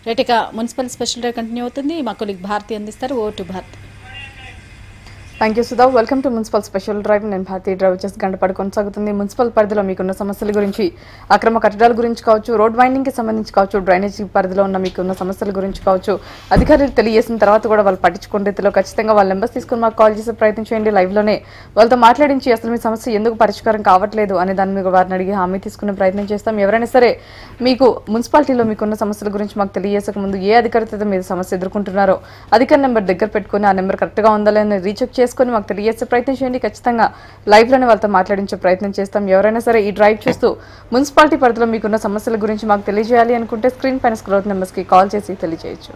Right ఇక municipal special drive continue అవుతుంది మా కొలిగ్ భారతి అందిస్తారు ఓ to Bharathi thank you Sudha welcome to municipal special drive నేను భారతీయ డ్రైవ్ వచ్చేసి గంటపాటు కొనసాగుతుంది మున్సిపల్ పరిధిలో మీకున్న సమస్యల గురించి అక్రమ కట్టడాల గురించి కావచ్చు రోడ్ వైండింగ్కి సంబంధించి కావచ్చు డ్రైనేజీ పరిధిలో ఉన్న మీకున్న సమస్యల గురించి కావచ్చు అధికారులు తెలియజేసిన తర్వాత కూడా వాళ్ళు పట్టించుకునే రీతిలో ఖచ్చితంగా వాళ్ళ నెంబర్స్ తీసుకుని మాకు కాల్ చేసే ప్రయత్నం చేయండి లైవ్లోనే వాళ్ళతో మాట్లాడించి అసలు మీ సమస్య ఎందుకు పరిష్కారం కావట్లేదు అనే దాని మీద వారిని అడిగి హామీ తీసుకునే ప్రయత్నం చేస్తాం ఎవరైనా సరే మీకు మున్సిపాలిటీలో మీకున్న సమస్యల గురించి మాకు తెలియజేసక ముందు ఏ అధికారితో మీరు సమస్య ఎదుర్కొంటున్నారో అధికారి నెంబర్ దగ్గర పెట్టుకుని ఆ నెంబర్ కరెక్ట్గా ఉందా లేదని రీచెక్ చేసుకొని మాకు తెలియజేసే ప్రయత్నం చేయండి ఖచ్చితంగా లైవ్లోనే వాళ్ళతో మాట్లాడించే ప్రయత్నం చేస్తాం ఎవరైనా సరే ఈ డ్రైవ్ చూస్తూ మున్సిపాలిటీ పరిధిలో మీకున్న సమస్యల గురించి మాకు తెలియజేయాలి అనుకుంటే స్క్రీన్ పైన స్క్రోత్ నెంబర్స్కి కాల్ చేసి తెలియజేయచ్చు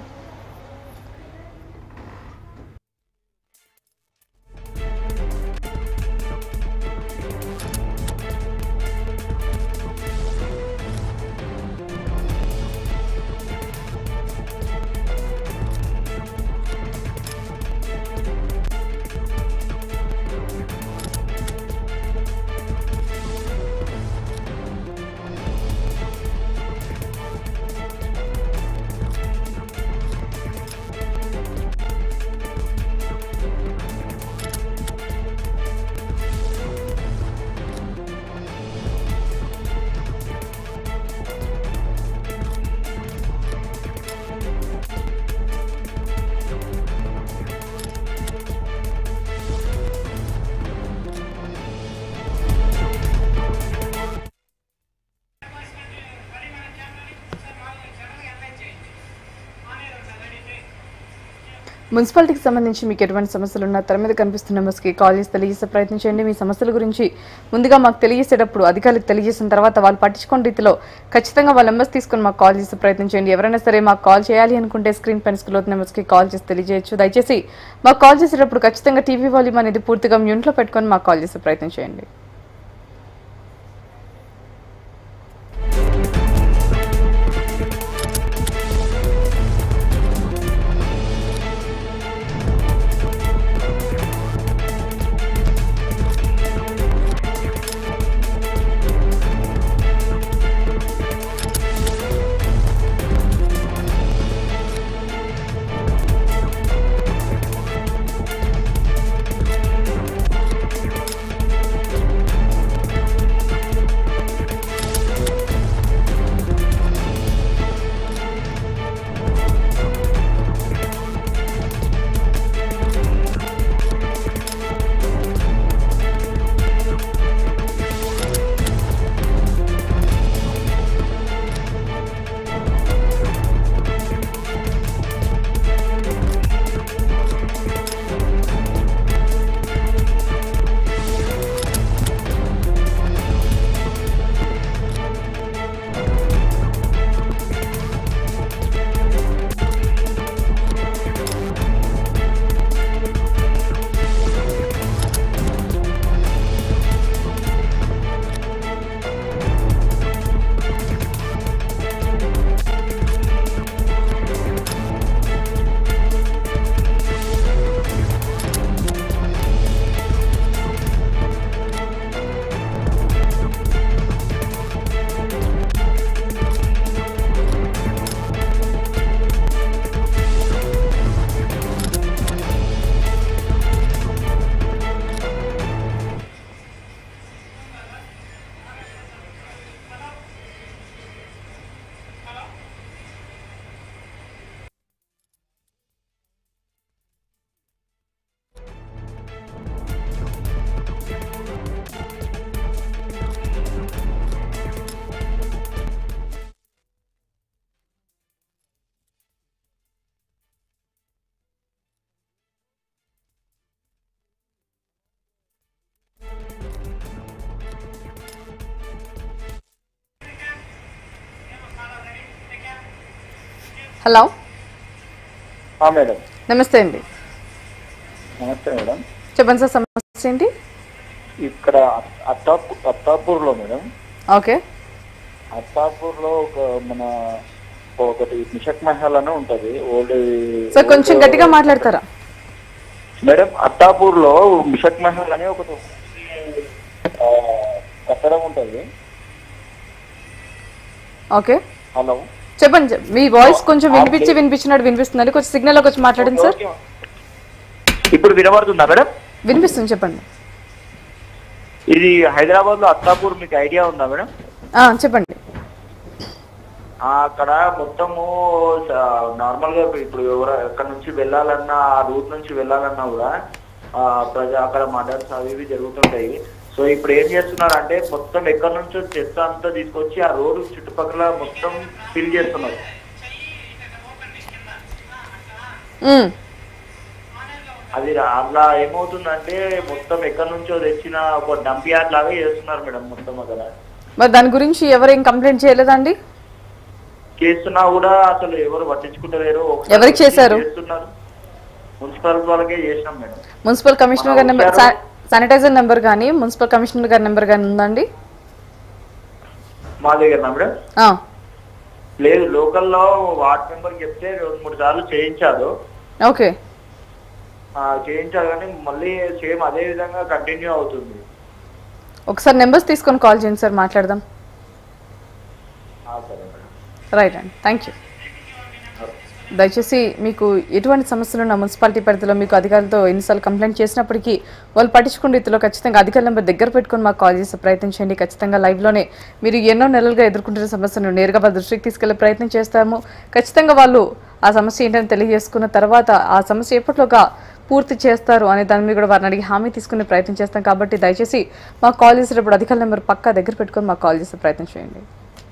మున్సిపాలిటీకి సంబంధించి మీకు ఎటువంటి సమస్యలు ఉన్నా తెర మీద కనిపిస్తున్న నెంబర్స్కి కాల్ చేసి తెలియజేసే ప్రయత్నం చేయండి మీ సమస్యల గురించి ముందుగా మాకు తెలియజేసేటప్పుడు అధికారులకు తెలియజేసిన తర్వాత వాళ్ళు పట్టించుకున్న రీతిలో ఖచ్చితంగా వాళ్ళ నెంబర్స్ తీసుకొని మాకు కాల్ చేసే ప్రయత్నం చేయండి ఎవరైనా సరే మాకు కాల్ చేయాలి అనుకుంటే స్క్రీన్ పైన స్క్రోత్ నెంబర్స్కి కాల్ చేసి తెలియజేయచ్చు దయచేసి మాకు కాల్ చేసేటప్పుడు ఖచ్చితంగా టీవీ వాల్యూమ్ అనేది పూర్తిగా మ్యూట్లో పెట్టుకొని మాకు కాల్ చేసే ప్రయత్నం చేయండి హలో ఆ, మేడం నమస్తే అండి నమస్తే మేడం చెప్పండి సార్ సమస్య ఏంటి ఇక్కడ అత్తాపూర్ అత్తాపూర్లో మేడం ఓకే అత్తాపూర్లో ఒక మన ఒకటి మిషక్ మహల్ అని ఉంటది ఓల్డ్ సార్ కొంచెం గట్టిగా మాట్లాడతారా మేడం అత్తాపూర్లో మిషక్ మహల్ అని ఒకటి ఆ, కట్టడం ఉంటది ఓకే హలో చెప్పండి చెప్- మీ వాయిస్ కొంచెం వినిపించి వినిపించినట్టు వినిపిస్తుందండి కొంచెం సిగ్నల్ లోకి వచ్చి మాట్లాడండి సార్ ఇప్పుడు వినబడుతుందా మేడం వినిపిస్తుంది చెప్పండి ఇది హైదరాబాద్ లో అత్తాపూర్ మీకు ఐడియా ఉందా మేడం ఆ, చెప్పండి ఆ, అక్కడ మొత్తము నార్మల్ గా ఇప్పుడు ఎవరు ఎక్కడ నుంచి వెళ్ళాలన్నా ఆ రూట్ నుంచి వెళ్ళాలన్నా కూడా ఆ, ప్రజా అక్కడ మర్డర్స్ అవి ఇవి జరుగుతుంటాయి సో ఇప్పుడు ఏం చేస్తున్నారు అంటే మొత్తం ఎక్కడి నుంచో చెత్త అంతా తీసుకొచ్చి ఆ రోడ్డు చుట్టుపక్కల మొత్తం ఫిల్ చేస్తున్నారు ఉమ్, అది రా- అట్లా ఏమవుతుందంటే మొత్తం ఎక్కడి నుంచో తెచ్చిన ఒక డంప్ యార్డ్ లాగా చేస్తున్నారు మేడం మొత్తం అక్కడ మరి దాని గురించి ఎవరేం కంప్లైంట్ చేయలేదండి చేస్తున్నా కూడా అసలు ఎవరు పట్టించుకుంటలేరు ఒకసారి ఎవరికి చేశారు? చేస్తున్నారు మున్సిపల్ వాళ్ళకే చేసినాం మేడం మున్సిపల్ కమిషనర్ గారి నెంబర్ శా- శానిటైజర్ నెంబర్ కానీ మున్సిపల్ కమిషనర్ గారి నెంబర్ కానీ ఉందండి మా దగ్గర మేడం ఆ, లేదు లోకల్లో వార్డ్ మెంబర్ చెప్తే రెండు మూడు సార్లు చేయించారు ఓకే ఆ, చేయించారు కానీ మళ్ళీ సేమ్ అదే విధంగా కంటిన్యూ అవుతుంది ఒకసారి నెంబర్స్ తీసుకొని కాల్ చేయండి సార్ మాట్లాడదాం ఆ, సరే మేడం రైట్ అండి థ్యాంక్ యూ దయచేసి మీకు ఎటువంటి సమస్యలు ఉన్న మున్సిపాలిటీ పరిధిలో మీకు అధికారులతో ఎన్నిసార్లు కంప్లైంట్ చేసినప్పటికీ వాళ్ళు పట్టించుకునే రీతిలో ఖచ్చితంగా అధికారుల నెంబర్ దగ్గర పెట్టుకొని మాకు కాల్ చేసే ప్రయత్నం చేయండి ఖచ్చితంగా లైవ్లోనే మీరు ఎన్నో నెలలుగా ఎదుర్కొంటున్న సమస్యను నేరుగా వాళ్ళ దృష్టికి తీసుకెళ్లే ప్రయత్నం చేస్తాము ఖచ్చితంగా వాళ్ళు ఆ సమస్య ఏంటని తెలియజేసుకున్న తర్వాత ఆ సమస్య ఎప్పట్లోగా పూర్తి చేస్తారు అనే దాని మీద కూడా వారిని అడిగి హామీ తీసుకునే ప్రయత్నం చేస్తాం కాబట్టి దయచేసి మాకు కాల్ చేసేటప్పుడు అధికారుల నెంబర్ పక్కా దగ్గర పెట్టుకొని మాకు కాల్ చేసే ప్రయత్నం చేయండి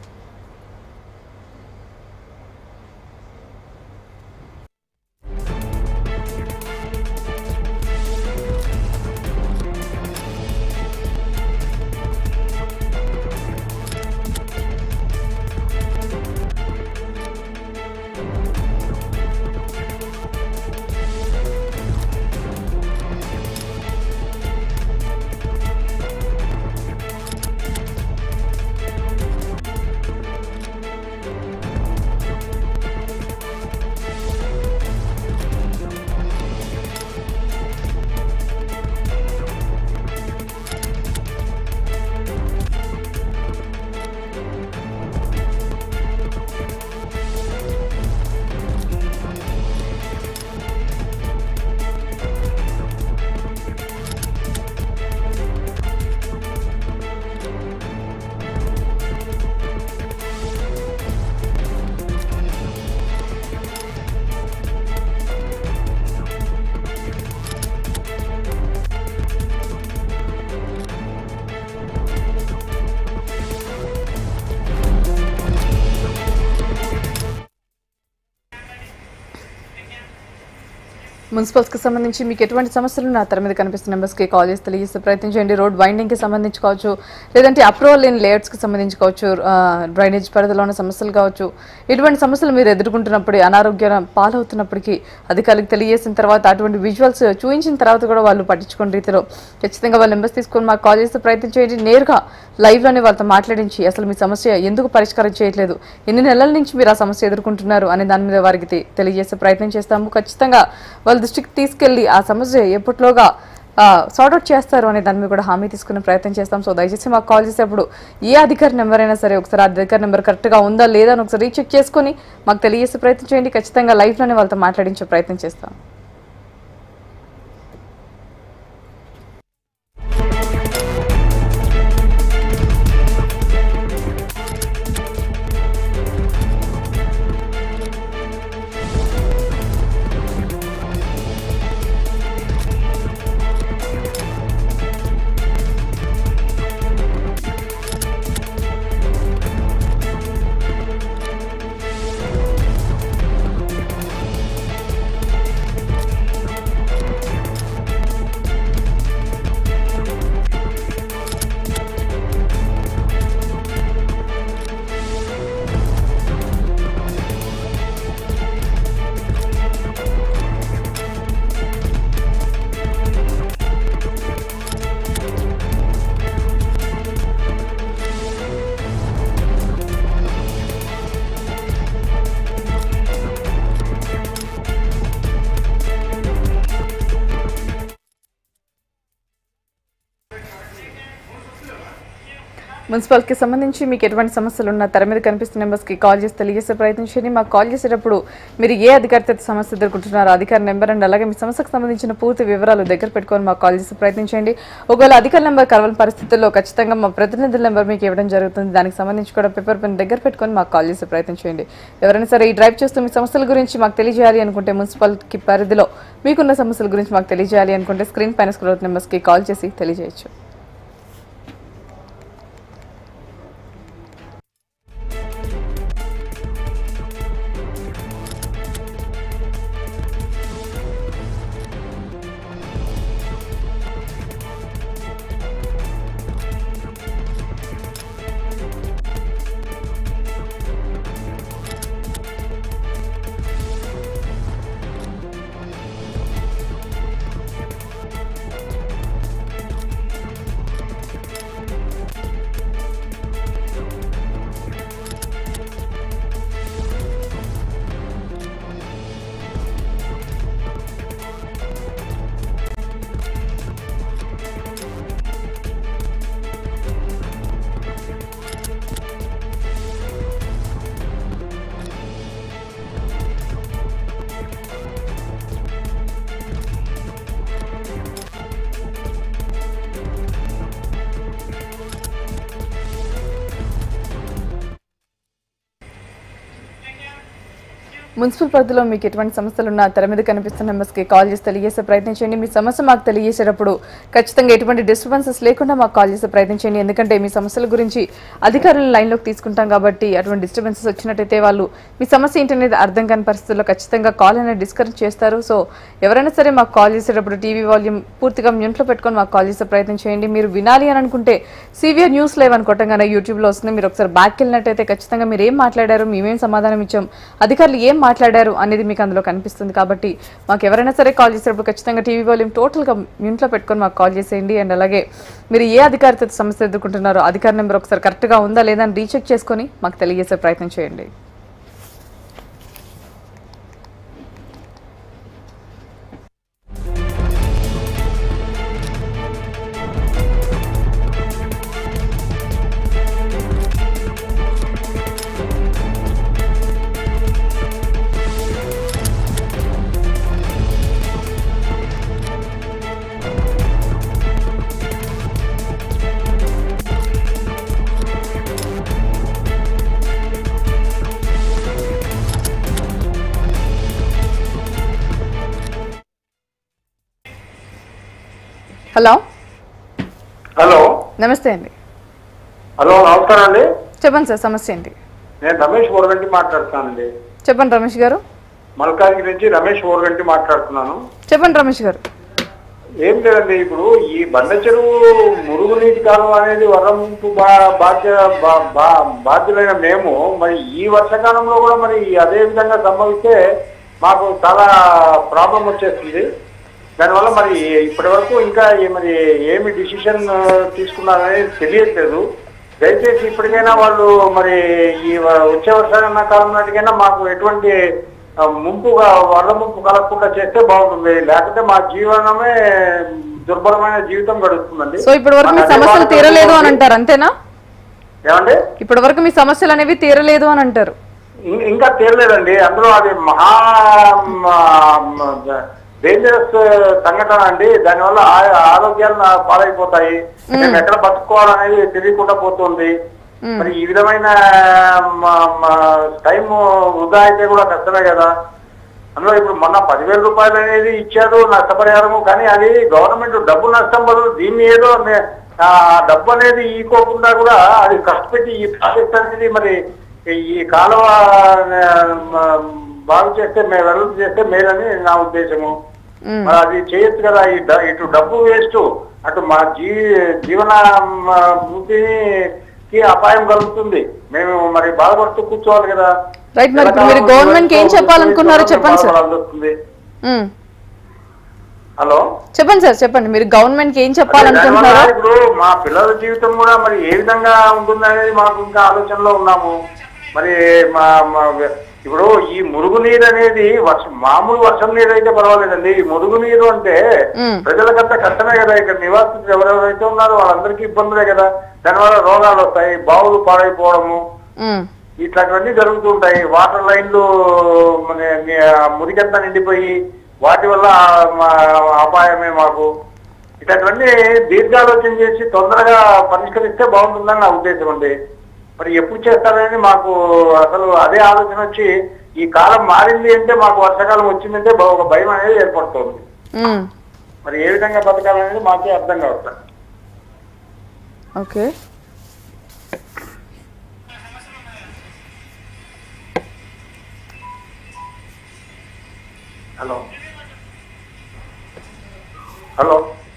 మున్సిపల్స్కి సంబంధించి మీకు ఎటువంటి సమస్యలు నా తెర మీద కనిపిస్తున్న నెంబర్స్కి కాల్ చేసి తెలియజేస్తే ప్రయత్నం చేయండి రోడ్ వైండింగ్కి సంబంధించి కావచ్చు లేదంటే అప్రూవల్ లేని లేఅవుట్స్కి సంబంధించి కావచ్చు ఆ, డ్రైనేజ్ పరిధిలో ఉన్న సమస్యలు కావచ్చు ఇటువంటి సమస్యలు మీరు ఎదుర్కొంటున్నప్పుడు అనారోగ్య పాలవుతున్నప్పటికీ అధికారులకు తెలియజేసిన తర్వాత అటువంటి విజువల్స్ చూపించిన తర్వాత కూడా వాళ్ళు పట్టించుకునే రీతిలో ఖచ్చితంగా వాళ్ళ నెంబర్స్ తీసుకొని మాకు కాల్ చేస్తే ప్రయత్నం చేయండి నేరుగా లైవ్లోనే వాళ్ళతో మాట్లాడించి అసలు మీ సమస్య ఎందుకు పరిష్కారం చేయట్లేదు ఎన్ని నెలల నుంచి మీరు ఆ సమస్య ఎదుర్కొంటున్నారు అనే దాని మీద వారికి తె- తెలియజేసే ప్రయత్నం చేస్తాము ఖచ్చితంగా వాళ్ళ దృష్టికి తీసుకెళ్లి ఆ సమస్య ఎప్పటిలోగా సార్ట్అవుట్ చేస్తారు అనే దాని మీద కూడా హామీ తీసుకునే ప్రయత్నం చేస్తాం సో దయచేసి మాకు కాల్ చేసేప్పుడు ఏ అధికారి నెంబర్ అయినా సరే ఒకసారి ఆ అధికారి నెంబర్ కరెక్ట్గా ఉందా లేదా అని ఒకసారి రీచెక్ చేసుకొని మాకు తెలియజేసే ప్రయత్నం చేయండి ఖచ్చితంగా లైఫ్లోనే వాళ్ళతో మాట్లాడించే ప్రయత్నం చేస్తాం మున్సిపల్కి సంబంధించి మీకు ఎటువంటి సమస్యలు ఉన్నా తెర మీద కనిపిస్తున్న నెంబర్స్కి కాల్ చేసి తెలియజేసే ప్రయత్నం చేయండి మాకు కాల్ చేసేటప్పుడు మీరు ఏ అధికారితో సమస్య ఎదుర్కొంటున్నారో అధికారి నెంబర్ అండ్ అలాగే మీ సమస్యకు సంబంధించిన పూర్తి వివరాలు దగ్గర పెట్టుకొని మాకు కాల్ చేసి ప్రయత్నించండి ఒకవేళ అధికార నెంబర్ కలవని పరిస్థితుల్లో ఖచ్చితంగా మా ప్రతినిధుల నెంబర్ మీకు ఇవ్వడం జరుగుతుంది దానికి సంబంధించి కూడా పేపర్ పెన్ దగ్గర పెట్టుకొని మాకు కాల్ చేసే ప్రయత్నం చేయండి ఎవరైనా సరే ఈ డ్రైవ్ చేస్తూ మీ సమస్యల గురించి మాకు తెలియజేయాలి అనుకుంటే మున్సిపల్కి పరిధిలో మీకున్న సమస్యల గురించి మాకు తెలియజేయాలి అనుకుంటే స్క్రీన్ పైన స్క్రోల్ నెంబర్స్కి కాల్ చేసి తెలియజేయచ్చు మున్సిపల్ పరిధిలో మీకు ఎటువంటి సమస్యలు ఉన్నా తెర మీద కనిపిస్తున్న నెంబర్స్కి కాల్ చేసి తెలియజేసే ప్రయత్నం చేయండి మీ సమస్య మాకు తెలియజేసేటప్పుడు ఖచ్చితంగా ఎటువంటి డిస్టర్బెన్సెస్ లేకుండా మాకు కాల్ చేసే ప్రయత్నం చేయండి ఎందుకంటే మీ సమస్యల గురించి అధికారులను లైన్లోకి తీసుకుంటాం కాబట్టి అటువంటి డిస్టర్బెన్సెస్ వచ్చినట్టయితే వాళ్ళు మీ సమస్య ఏంటనేది అర్థం కాని పరిస్థితుల్లో ఖచ్చితంగా కాల్ అనేది డిస్కరేజ్ చేస్తారు సో ఎవరైనా సరే మాకు కాల్ చేసేటప్పుడు టీవీ వాల్యూమ్ పూర్తిగా మ్యూట్లో పెట్టుకొని మాకు కాల్ చేసే ప్రయత్నం చేయండి మీరు వినాలి అని అనుకుంటే సివియర్ న్యూస్ లైవ్ అని కొట్టంగానే యూట్యూబ్లో వస్తుంది మీరు ఒకసారి బ్యాక్ వెళ్ళినట్టయితే ఖచ్చితంగా మీరు ఏం మాట్లాడారు మేమేం సమాధానం ఇచ్చాం అధికారులు ఏం మాట్లాడారు అనేది మీకు అందులో కనిపిస్తుంది కాబట్టి మాకు ఎవరైనా సరే కాల్ చేసేటప్పుడు ఖచ్చితంగా టీవీ వాల్యూమ్ టోటల్గా మ్యూట్లో పెట్టుకొని మాకు కాల్ చేసేయండి అండ్ అలాగే మీరు ఏ అధికారితో సమస్య ఎదుర్కొంటున్నారో అధికారి నెంబర్ ఒకసారి కరెక్ట్గా ఉందా లేదా అని రీచెక్ చేసుకొని మాకు తెలియజేసే ప్రయత్నం చేయండి హలో హలో నమస్తే అండి హలో నమస్కారం అండి చెప్పండి సార్ సమస్య ఏంటి నేను రమేష్ ఓరగంటి మాట్లాడుతున్నానండి చెప్పండి రమేష్ గారు మల్కాజ్గిరి నుంచి రమేష్ ఓరగంటి మాట్లాడుతున్నాను చెప్పండి రమేష్ గారు ఏం లేదండి ఇప్పుడు ఈ బండ చెరువు మురుగునీటి కాలువ అనేది వరం ముంపు బా- బాధ్య బా- బా- బాధ్యులైన మేము మరి ఈ వర్షాకాలంలో కూడా మరి అదే విధంగా సంభవిస్తే మాకు చాలా ప్రాబ్లం వచ్చేస్తుంది దానివల్ల మరి ఇప్పటి వరకు ఇంకా ఏ- మరి ఏమి డిసిషన్ తీసుకున్నారనేది తెలియట్లేదు దయచేసి ఇప్పటికైనా వాళ్ళు మరి ఈ వ- వచ్చే వర్షాకాలం నాటికైనా మాకు ఎటువంటి ఆ, ముంపుగా వరద ముంపు కలగకుండా చేస్తే బాగుంటుంది లేకపోతే మా జీవనమే దుర్భరమైన జీవితం గడుస్తుందండి సో ఇప్పటి వరకు మీ మాకు అదే సమస్యలు బాధ తీరలేదు అని కలుగుతుంది. అంటారు అంతేనా ఏమండి ఇప్పటి వరకు మీ సమస్యలు అనేవి తీరలేదు అని అంటారు ఇం- ఇంకా తీరలేదండి అందులో అది మహా డేంజరస్ సంఘటన అండి దానివల్ల ఆ- ఆరోగ్యాలు నా- పాడైపోతాయి మేము ఎక్కడ బతుకోవాలనేది తెలియకుండా పోతుంది మరి ఈ విధమైన టైం వృధా అయితే కూడా కష్టమే కదా అందులో ఇప్పుడు మొన్న పదివేల రూపాయలు అనేది ఇచ్చారు నష్టపరిహారము కానీ అది గవర్నమెంట్ డబ్బు నష్టం బదులు దీన్ని ఏదో నే- ఆ డబ్బు అనేది ఈకోకుండా కూడా అది కష్టపెట్టి ఈ ప్రాజెక్ట్ అనేది మరి ఈ కాలువ ఆ, బాగు చేస్తే మే వెడల్పు చేస్తే మేలని నా ఉద్దేశము మ్మ్. మరి అది చేయొచ్చు కదా ఈ డ- ఇటు డబ్బు వేస్ట్ అటు మా జీ జీవన ఆ, వృత్తికి అపాయం కలుగుతుంది మేము మరి బాధపడుతూ కూర్చోవాలి కదా రైట్ మరి ఇప్పుడు మీరు గవర్నమెంట్ కి ఏం చెప్పాలనుకున్నారో చెప్పండి సార్ బాధపడాల్సి వస్తుంది. మ్మ్. హలో చెప్పండి సార్ చెప్పండి మీరు గవర్నమెంట్ కి ఏం దానివల్ల చెప్పాలనుకుంటున్నారో ఇప్పుడు మా పిల్లల జీవితం కూడా మరి ఏ విధంగా ఉంటుంది అనేది మాకు ఇంకా ఆలోచనలో ఉన్నాము మరి మా మా ఇప్పుడు ఈ మురుగునీరు అనేది వర్షం మామూలు వర్షం నీరు అయితే పర్వాలేదండి ఈ మురుగునీరు అంటే మ్మ్. ప్రజలకంతా కష్టమే కదా ఇక్కడ నివాసితులు ఎవరెవరైతే ఉన్నారో వాళ్ళందరికీ ఇబ్బందులే కదా దానివల్ల రోగాలు వస్తాయి బావులు పాడైపోవడము ఉమ్, ఇట్లాంటివన్నీ జరుగుతుంటాయి వాటర్ లైన్లు మన ని- మురికంతా నిండిపోయి వాటి వల్ల మా- అపాయమే మాకు ఇట్లాంటివన్నీ దీర్ఘాలోచన చేసి తొందరగా పరిష్కరిస్తే బాగుంటుందని నా ఉద్దేశం అండి మరి ఎప్పుడు చేస్తారని మాకు అసలు అదే ఆలోచన వచ్చి ఈ కాలం మారింది అంటే మాకు వర్షాకాలం వచ్చిందంటే బ- ఒక భయం అనేది ఏర్పడుతుంది ఉమ్, మరి ఏ విధంగా బతకాలనేది మాకే అర్థం కావట్లేదు ఓకే హలో హలో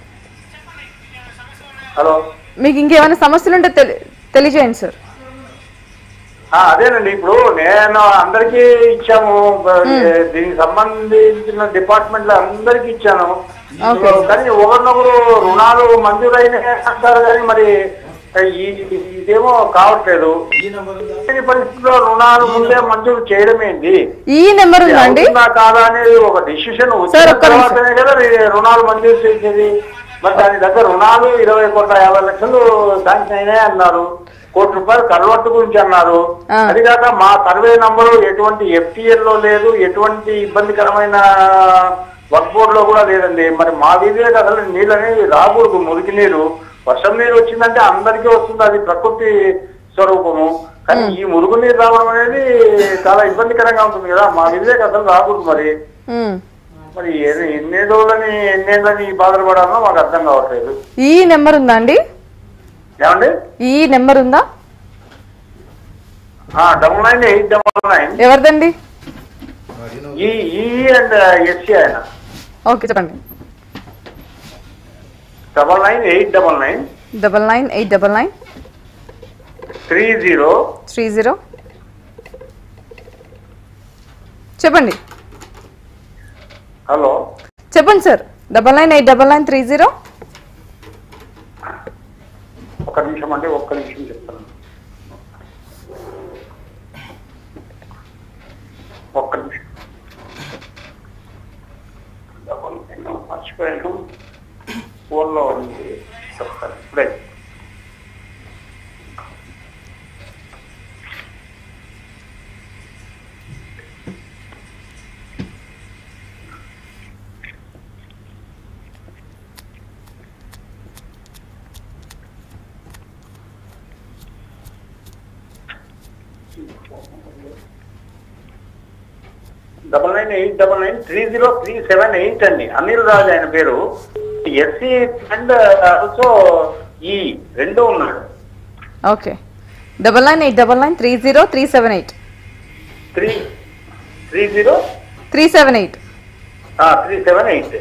హలో మీకు ఇంకేమైనా సమస్యలు ఉంటే తెలి తెలియజేయండి సార్ ఆ, అదేనండి ఇప్పుడు నేను అందరికీ ఇచ్చాము బ- దీనికి సంబంధించిన డిపార్ట్మెంట్ లో అందరికి ఇచ్చాను ఓకే. కానీ ఒకరినొకరు రుణాలు మంజూరైన అంటారు కానీ మరి ఈ- ఇదేమో కావట్లేదు ఈ పరిస్థితిలో రుణాలు ముందే మంజూరు చేయడం ఏంటి ఈ నెంబర్ ఉందా అండి అవుతుందా కాదా అనేది ఒక డిసిషన్ సార్, వచ్చిన ఒక్క నిమిషం. తర్వాతనే కదా రి- రుణాలు మంజూరు చేసేది మరి దాని దగ్గర రుణాలు ఇరవై కోట్ల యాభై లక్షలు శాంక్షన్ అయినాయి అన్నారు కోటి రూపాయలు కన్వర్ట్ గురించి అన్నారు ఆ. అది కాక మా సర్వే నంబరు ఎటువంటి ఎఫ్టీఎల్ లో లేదు ఎటువంటి ఇబ్బందికరమైన వర్క్ బోర్డ్ లో కూడా లేదండి మరి మా వీధిలోకి అసలు నీళ్ళు అనేవి రాకూడదు మురికి నీరు వర్షం నీరు వచ్చిందంటే అందరికీ వస్తుంది అది ప్రకృతి స్వరూపము కానీ ఈ మురుగు నీరు రావడం అనేది చాలా ఇబ్బందికరంగా ఉంటుంది కదా మా వీధిలోకి అసలు రాకూడదు మరి ఉమ్, మరి ఎన్ని ఎన్ని రోజులని ఎన్నేళ్ళని ఈ బాధలు పడాలో మాకు అర్థం కావట్లేదు ఈ నెంబర్ ఉందా అండి ఏమండి ఈ నెంబర్ ఉందా double nine eight double nine ఎవరిదండి ఈ ఈ అండ్ ఎస్సీ ఆయన ఓకే చెప్పండి double nine eight double nine double nine eight double nine three zero three zero చెప్పండి హలో చెప్పండి sir double nine eight double nine three zero ఒక్క నిమిషం అండి ఒక్క నిమిషం చెప్తాను ఒక్క నిమిషం డబల్ నైన్ మర్చిపోయాను ఫోన్లో ఉంది చెప్తాను ఇప్పుడే double nine eight double nine three zero three seven eight అండి అనిల్ రాజ్ ఆయన పేరు ఎస్సీ అండ్ ఆల్సో ఈ రెండు ఉన్నాడు okay double nine eight double nine three zero three seven eight three three zero three seven eight three seven eight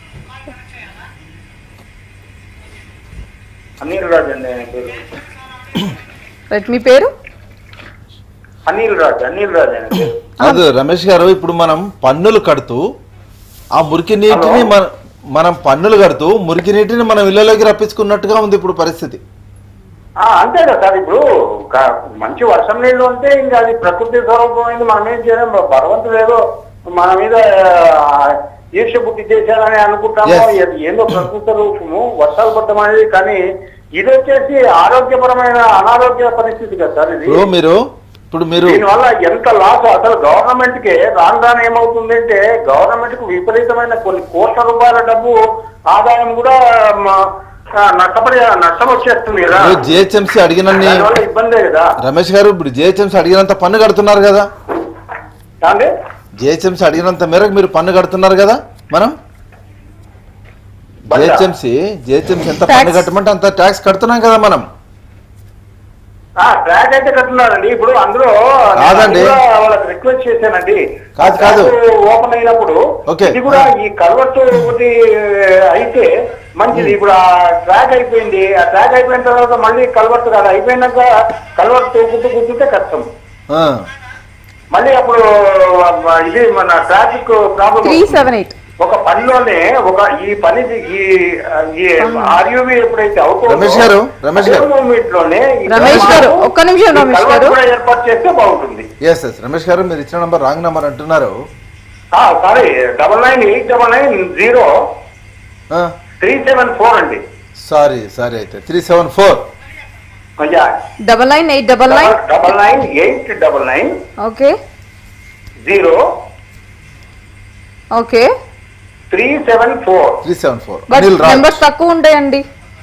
Anil Raj అండి ఆయన పేరు right మీ పేరు అనిల్ రాజ్ అనిల్ రాజ్ ఆయన పేరు కాదు రమేష్ గారు ఇప్పుడు మనం పన్నులు కడుతూ ఆ మురికి నీటిని మన మనం పన్నులు కడుతూ మురికి నీటిని మనం ఇళ్లలోకి రప్పించుకున్నట్టుగా ఉంది ఇప్పుడు పరిస్థితి ఆ, అంతే కదా సార్ ఇప్పుడు క- మంచి వర్షం నీళ్ళు అంటే ఇంకా అది ప్రకృతి స్వరూపమైంది మనం ఏం చేయలేం భగవంతుడు ఏదో మన మీద ఆ, ఈర్ష్య బుద్ధి చేశారని అనుకుంటాము Yes. ఇది ఏందో ప్రకృతి రూపము వర్షాలు పడటం అనేది కానీ ఇది వచ్చేసి ఆరోగ్యపరమైన అనారోగ్య పరిస్థితి కదా సార్ ఇది ఇప్పుడు మీరు ఇప్పుడు మీరు దీనివల్ల ఎంత లాస్ అసలు గవర్నమెంట్ కి రాను రాను ఏమవుతుంది అంటే గవర్నమెంట్ కు విపరీతమైన కొన్ని కోట్ల రూపాయల డబ్బు ఆదాయం కూడా మ, ఆ, నష్టపడి నష్టం వచ్చేస్తుంది కదా జిహెచ్ఎంసీ అడిగినన్ని దానివల్ల ఇబ్బందే కదా రమేష్ గారు ఇప్పుడు జిహెచ్ఎంసీ అడిగినంత పన్ను కడుతున్నారు కదా కాండి జిహెచ్ఎంసీ అడిగినంత మేరకు మీరు పన్ను కడుతున్నారు కదా మనం బయట. జిహెచ్ఎంసీ జిహెచ్ఎంసీ ఎంత పన్ను Tax. కట్టమంటే అంత ట్యాక్స్ కడుతున్నాం కదా మనం ఆ ట్రాక్ అయితే కట్టున్నారండి ఇప్పుడు అందులో నేను కాదండి. అది కూడా వాళ్ళకి రిక్వెస్ట్ చేశానండి కాదు, కాదు. ఓపెన్ అయినప్పుడు ఓకే. ఇది కూడా ఈ కల్వర్ట్ ఒకటి అయితే మంచిది ఇప్పుడు ఆ ట్రాక్ అయిపోయింది ఆ ట్రాక్ అయిపోయిన తర్వాత మళ్ళీ కల్వర్ట్ కాదు అయిపోయినాక కల్వర్ట్ గుర్తు గుర్తుంటే కష్టం ఆ. మళ్ళీ అప్పుడు ఇది మన traffic problem three seven eight ఒక పనిలోనే ఒక ఈ పని ఈ ఈ ఆర్యూవి ఎప్పుడైతే అవుతుందో రమేష్ గారు, రమేష్ గారు. అదే moment లోనే ఈ రమేష్ గారు, కలవాటు- ఒక్క నిమిషం ఈ రమేష్ కలవాటు గారు. కూడా ఏర్పాటు చేస్తే బాగుంటుంది ఎస్ ఎస్ రమేష్ గారు మీరు ఇచ్చిన నంబర్ రాంగ్ నంబర్ అంటున్నారు sorry double nine eight double nine zero three seven four అండి సారీ సారీ అయితే త్రీ సెవెన్ ఫోర్ కొంచెం double nine eight double nine double nine eight double nine okay zero okay three seven four three seven four but Anil Raj numbers తక్కువ ఉంటాయండి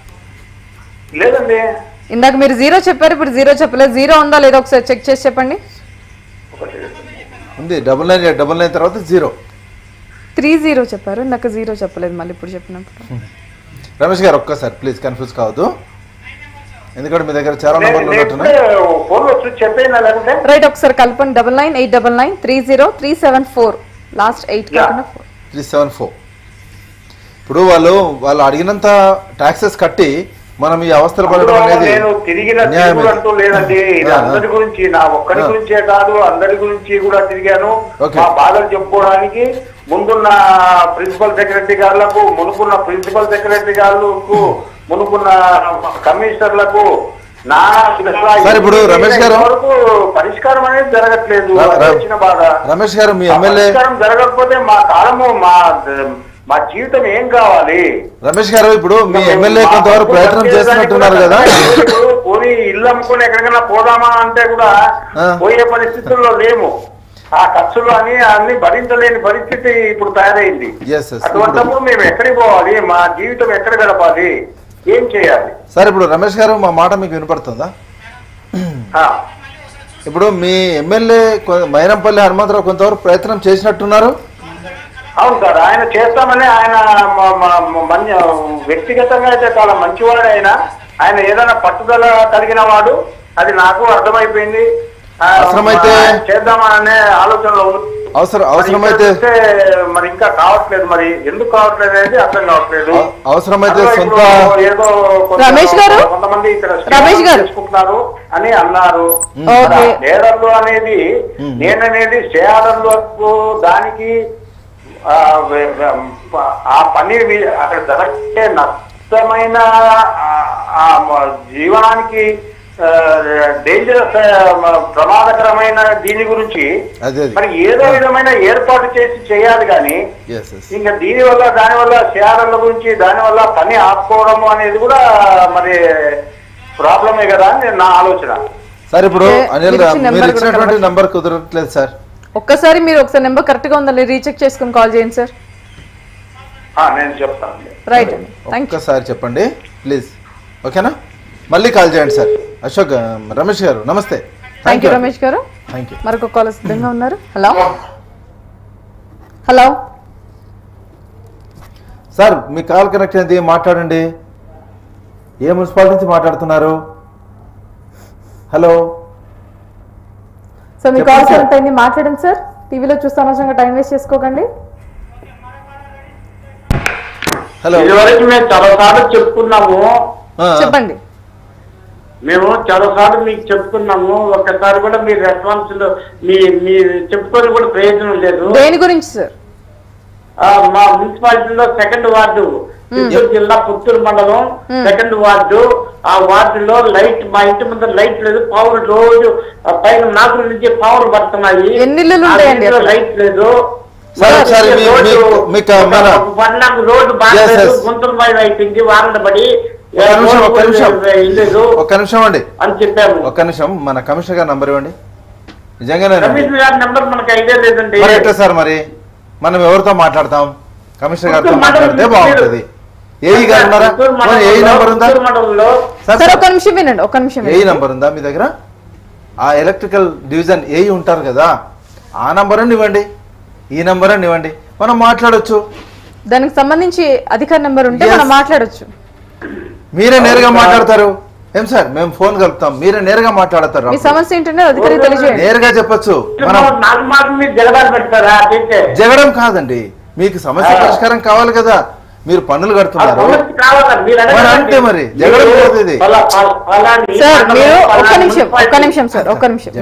లేదండి ఇందాక మీరు zero చెప్పారు ఇప్పుడు జీరో చెప్పలేదు జీరో ఉందా లేదా ఒకసారి చెక్ చేసి చెప్పండి ఒకటి ఉంది డబుల్ నైన్ డబుల్ నైన్ తర్వాత జీరో త్రీ జీరో చెప్పారు ఇందాక జీరో చెప్పలేదు మళ్ళీ ఇప్పుడు చెప్పినప్పుడు రమేష్ గారు ఒక్కసారి ప్లీజ్ కన్ఫ్యూజ్ కావద్దు ఎందుకంటే మీ దగ్గర చాలా నేను నంబర్లు ఉన్నట్టున్నాయి ఫోన్ వచ్చి చెప్పేనా లేకుంటే రైట్ ఒకసారి కలపండి double nine eight double nine three zero three seven four last eight Yeah. కాకుండా ఫోర్ త్రీ సెవెన్ ఫోర్ ఇప్పుడు వాళ్ళు వాళ్ళు అడిగినంత ట్యాక్సెస్ కట్టి మనం ఈ అవస్థలు పడడం అందులో అనేది నేను తిరిగిన న్యాయం తిరుగుడు అంటూ లేదండి ఇది ఆ, ఆ. అందరి గురించి నా ఒక్కరి ఆ. గురించే కాదు అందరి గురించి కూడా తిరిగాను Okay. మా బాధలు చెప్పుకోవడానికి ముందున్న ప్రిన్సిపల్ సెక్రటరీ గారులకు మునుకున్న ప్రిన్సిపల్ సెక్రటరీ గారులకు మునుకున్న కమిషనర్లకు నానా విధాలా సార్, ఇప్పుడు ఈ రమేష్ గారు- వరకు పరిష్కారం అనేది జరగట్లేదు ర- అదే ర- వచ్చిన బాధ రమేష్ గారు మీ ఆ ఎమ్మెల్యే పరిష్కారం జరగకపోతే మా కాలము మా మా జీవితం ఏం కావాలి రమేష్ గారు ఇప్పుడు మీ ఎమ్మెల్యే కొంతవరకు ప్రయత్నం చేస్తున్నట్టున్నారు కదా పోయి ఇల్లు అమ్ముకొని ఎక్కడికైనా పోదామా అంటే కూడా ఆ. పోయే పరిస్థితుల్లో లేము ఆ ఖర్చులు అని అన్ని భరించలేని పరిస్థితి ఇప్పుడు తయారైంది Yes, yes. అటువంటిప్పుడు మేము ఎక్కడికి పోవాలి మా జీవితం ఎక్కడ గడపాలి ఏం చేయాలి సార్ ఇప్పుడు రమేష్ గారు మా మాట మీకు వినపడుతుందా ఆ. ఇప్పుడు మీ ఎమ్మెల్యే కొ- మైనంపల్లి హనుమంతరావు కొంతవరకు ప్రయత్నం చేసినట్టున్నారు అవును సార్ ఆయన చేస్తామని ఆయన మ- మ- మ- మన్య వ్యక్తిగతంగా అయితే చాలా మంచివాడు ఆయన ఆయన ఏదైనా పట్టుదల కలిగిన వాడు అది నాకు అర్థమైపోయింది ఆ, అవసరమైతే- ఆయన చేద్దామనే ఆలోచనలో ఉంది. అవసరం మరి అవసరమైతే ఇక్కడ చూస్తే మరి ఇంకా కావట్లేదు మరి ఎందుకు కావట్లేదు అనేది అర్థం కావట్లేదు అవ- అవసరమైతే అందులో సొంత ఇప్పుడు ఏదో కొంత- రమేష్ గారు? కొంతమంది ఇక్కడ రమేష్ గారు? చేసుకుంటున్నారు అని అన్నారు ఓకే. లేడర్లు అనేది నేననేది షేడర్లకు దానికి ఆ, వె- వె- ఆ పని వి- అక్కడ జరగే నష్టమైన ఆ- ఆ మ- జీవనానికి డేంజరస్ ప్రమాదకరమైన దీని గురించి అదే అది. మరి ఏదో విధమైన ఏర్పాటు చేసి చేయాలి కానీ ఎస్ ఎస్ ఇంకా దీని వల్ల దాని వల్ల షేర్ల గురించి దాని వల్ల పని ఆపుకోవడం అనేది కూడా మరి ప్రాబ్లమే కదా అని నా ఆలోచన సార్ ఇప్పుడు ఓకే, అనిల్ మీరు ఇచ్చిన మీరు నెంబర్ కూడా ఇచ్చినటువంటి కలవచ్చు. నంబర్ కుదరట్లేదు సార్ ఒక్కసారి మీరు ఒకసారి నెంబర్ కరెక్ట్ గా ఉందా రీచెక్ చేసుకుని కాల్ చేయండి సార్ ఆ, నేను చెప్తాను రైట్ అండి థ్యాంక్ యూ ఒక్కసారి చెప్పండి ప్లీజ్ ఓకేనా మళ్ళీ కాల్ చేయండి సార్ అశోక్ ఆ, రమేష్ గారు నమస్తే థ్యాంక్ యూ రమేష్ గారు థ్యాంక్ యూ మరొక కాల్ సిద్ధంగా ఉన్నారు హలో హలో సార్ మీ కాల్ కనెక్ట్ అయింది మాట్లాడండి ఏ మున్సిపాలిటీ నుంచి మాట్లాడుతున్నారు హలో సో మీ చెప్పండి కాల్ సార్. కరెక్ట్ అయింది మాట్లాడండి సార్ టీవీలో చూస్తే అనవసరంగా టైం వేస్ట్ చేసుకోకండి హలో ఇదివరకు మేము చాలా సార్లు చెప్పుకున్నాము ఆ, చెప్పండి మేము చాలా సార్లు మీకు చెప్పుకున్నాము ఒక్కసారి కూడా మీ రెస్పాన్స్ మీ మీ చెప్పుకొని కూడా ప్రయోజనం లేదు దేని గురించి సార్ ఆ, మా మున్సిపాలిటీలో సెకండ్ వార్డు చిత్తూరు జిల్లా పుత్తూరు మండలం సెకండ్ వార్డు ఆ వార్డులో లైట్ మా ఇంటి ముందర లైట్ లేదు పావులు రోజు ఆ పైన నాకుల నుంచి పావులు పడుతున్నాయి ఎన్ని ఇల్లులు ఆ ఉంటాయండి వీధిలో అక్కడ? లైట్ లేదు సార్, ఒకసారి మీ- రోడ్డు మీకు- మీకు ఒక- మన- ఒక పద్నాలుగు రోడ్డు Yes, బాగలేదు yes. గుంతలు పైన అయిపోయింది వారంట పడి ఒక్క నిమిషం ఒక్క నిమిషం లేదు ఒక్క నిమిషం అండి అని చెప్పాము ఒక్క నిమిషం మన కమిషనర్ గారి నంబర్ ఇవ్వండి నిజంగానే కమిషనర్ గారి నెంబర్ మనకు ఐడియా లేదండి మరి ఎట్లా సార్ మరి మనం ఎవరితో మాట్లాడతాం కమిషనర్ గారితో పుత్తూరు మండలం మాట్లాడితే మీరు- బాగుంటది ఏఈ గారు ఉన్నారా పుత్తూరు మరి ఏఈ మండలంలో- నంబర్ ఉందా పుత్తూరు మండలంలో సార్ సార్ ఒక నిమిషం వినండి ఒక నిమిషం ఏఈ వినండి. నంబర్ ఉందా మీ దగ్గర ఆ ఎలక్ట్రికల్ డివిజన్ ఏఈ ఉంటారు కదా ఆ నంబర్ అని ఇవ్వండి ఈ నంబర్ అని ఇవ్వండి మనం మాట్లాడొచ్చు దానికి సంబంధించి అధికార నెంబర్ ఉంటే Yes. మనం మాట్లాడొచ్చు మీరే నేరుగా మాట్లాడతారు ఏం సార్ మేము ఫోన్ కలుపుతాం మీరే నేరుగా మాట్లాడతారు మీ సమస్య ఏంటంటే అధికారికి తెలియజేయండి నేరుగా చెప్పొచ్చు మనం నాకు మాత్రం మీరు జగడాలు పెడతారా అయితే జగడం కాదండి మీకు సమస్య పరిష్కారం కావాలి కదా మీరు పన్నులు కడుతున్నారు కావాలా మీరు మరి అడగండి. అంతే మరి, జగడం మీరు కాదు ఇది. ఫలా- ఫలా- ఫలాని సార్ మీరు ఫలాని ఒక్క నిమిషం ఒక్క మున్సిపాలిటీ- నిమిషం సార్ ఒక్క నిమిషం మీరు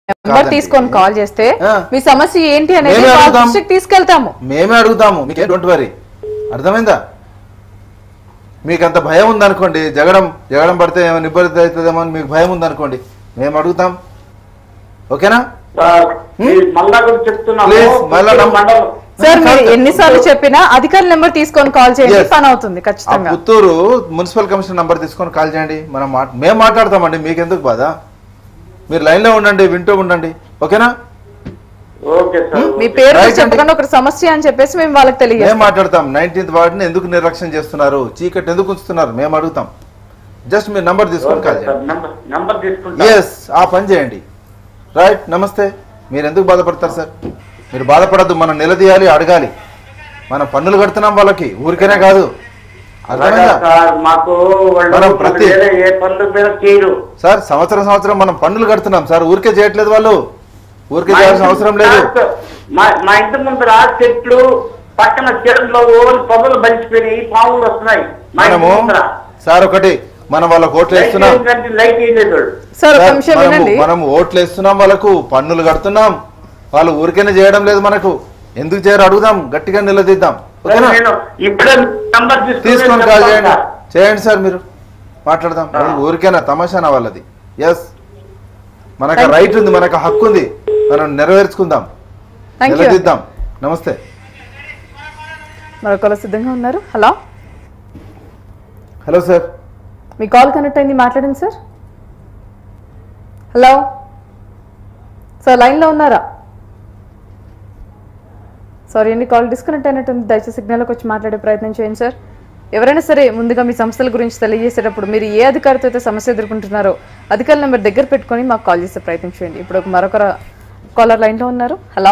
నెంబర్ కాదండి. తీసుకొని కాల్ చేస్తే ఆ. మీ సమస్య ఏంటి అనేది మేమే వాళ్ళ అడుగుతాం. దృష్టికి తీసుకెళ్తాము మేమే అడుగుతాము మీకే డోంట్ వరీ అర్థమైందా మీకు అంత భయం ఉందనుకోండి జగడం జగడం పడితే ఏమైనా ఇబ్బంది అవుతుందేమో అని మీకు భయం ఉందనుకోండి మేము అడుగుతాం ఓకేనా సార్, మీరు మళ్ళా కూడా చెప్తున్నాము Please, మళ్ళా పుత్తూరు నమ్మ- మండలం సార్ మీరు కాదు. ఎన్నిసార్లు చెప్పినా అధికారి నెంబర్ తీసుకొని కాల్ చేయండి Yes. పని అవుతుంది ఆ ఖచ్చితంగా పుత్తూరు మున్సిపల్ కమిషనర్ నంబర్ తీసుకొని కాల్ చేయండి మనం మాట్- మేము మాట్లాడతామండి మీకెందుకు బాధ మీరు లైన్లో ఉండండి వింటూ ఉండండి ఓకేనా ఓకే సార్ మీ ఓకే. పేరు Right అండి. చెప్పకుండా ఒక సమస్య అని చెప్పేసి మేము వాళ్ళకి మేము తెలియజేస్తాం మాట్లాడతాం నైన్టీన్త్ వార్డుని ఎందుకు నిర్లక్ష్యం చేస్తున్నారు చీకటి ఎందుకు ఉంచుతున్నారు మేము అడుగుతాం జస్ట్ మీరు నంబర్ తీసుకొని ఓకే కాల్ సార్ చేయండి నంబర్ నంబర్ తీసుకుంటా ఎస్ ఆ పని చేయండి రైట్ నమస్తే మీరు ఎందుకు బాధపడతారు సార్ మీరు బాధపడద్దు మనం నిలదీయాలి అడగాలి మనం పన్నులు కడుతున్నాం వాళ్ళకి ఊరికేనే కాదు అలాగా అర్థమైందా సార్ మాకు వాళ్ళు మనం ప్రతి- వేరే ఏ పనుల మీద చేయరు సార్ సంవత్సరం సంవత్సరం మనం పన్నులు కడుతున్నాం సార్ ఊరికే చేయట్లేదు వాళ్ళు ఊరికే మా చేయాల్సిన ఇంటి అవసరం లేదు ముందు మా- మా ఇంటి ముందు రా చెట్లు పక్కన చెట్లు ఓన్లీ పొదలు బలిసిపోయి పాములు వస్తున్నాయి మా ఇంటి మనము ముందర. సార్ ఒకటి మనం వాళ్ళకి ఓట్లు లైట్ వేస్తున్నాం ఏంటంటే లైట్ వేయలేదు వాడు. సార్ ఒక సార్, నిమిషం మనము- వినండి మనం ఓట్లు వేస్తున్నాం వాళ్ళకు పన్నులు కడుతున్నాం వాళ్ళు ఊరికేనే చేయడం లేదు మనకు ఎందుకు చేయరు అడుగుదాం గట్టిగా నిలదీద్దాం ఓకేనా నేను ఇప్పుడే నంబర్ తీసుకొని కాల్ చేయండి సార్. చేయండి సార్ మీరు మాట్లాడదాం ఇది ఊరికేనా తమాషానా వాళ్ళది ఎస్ మనకు రైట్ ఉంది మనకు హక్కు ఉంది మనం నెరవేర్చుకుందాం థ్యాంక్ యూ నిలదీద్దాం నమస్తే మరొకరు సిద్ధంగా ఉన్నారు హలో హలో సార్ మీ కాల్ కనెక్ట్ అయింది మాట్లాడండి సార్ హలో సార్ లైన్లో ఉన్నారా సారీ అండి కాల్ డిస్కనెక్ట్ అయినట్టుంది దయచేసి సిగ్నల్లోకి వచ్చి మాట్లాడే ప్రయత్నం చేయండి సార్ ఎవరైనా సరే ముందుగా మీ సంస్థల గురించి తెలియజేసేటప్పుడు మీరు ఏ అధికారితో అయితే సమస్య ఎదుర్కొంటున్నారో అధికారుల నెంబర్ దగ్గర పెట్టుకొని మాకు కాల్ చేసే ప్రయత్నం చేయండి ఇప్పుడు ఒక మరొక కాలర్ లైన్లో ఉన్నారు హలో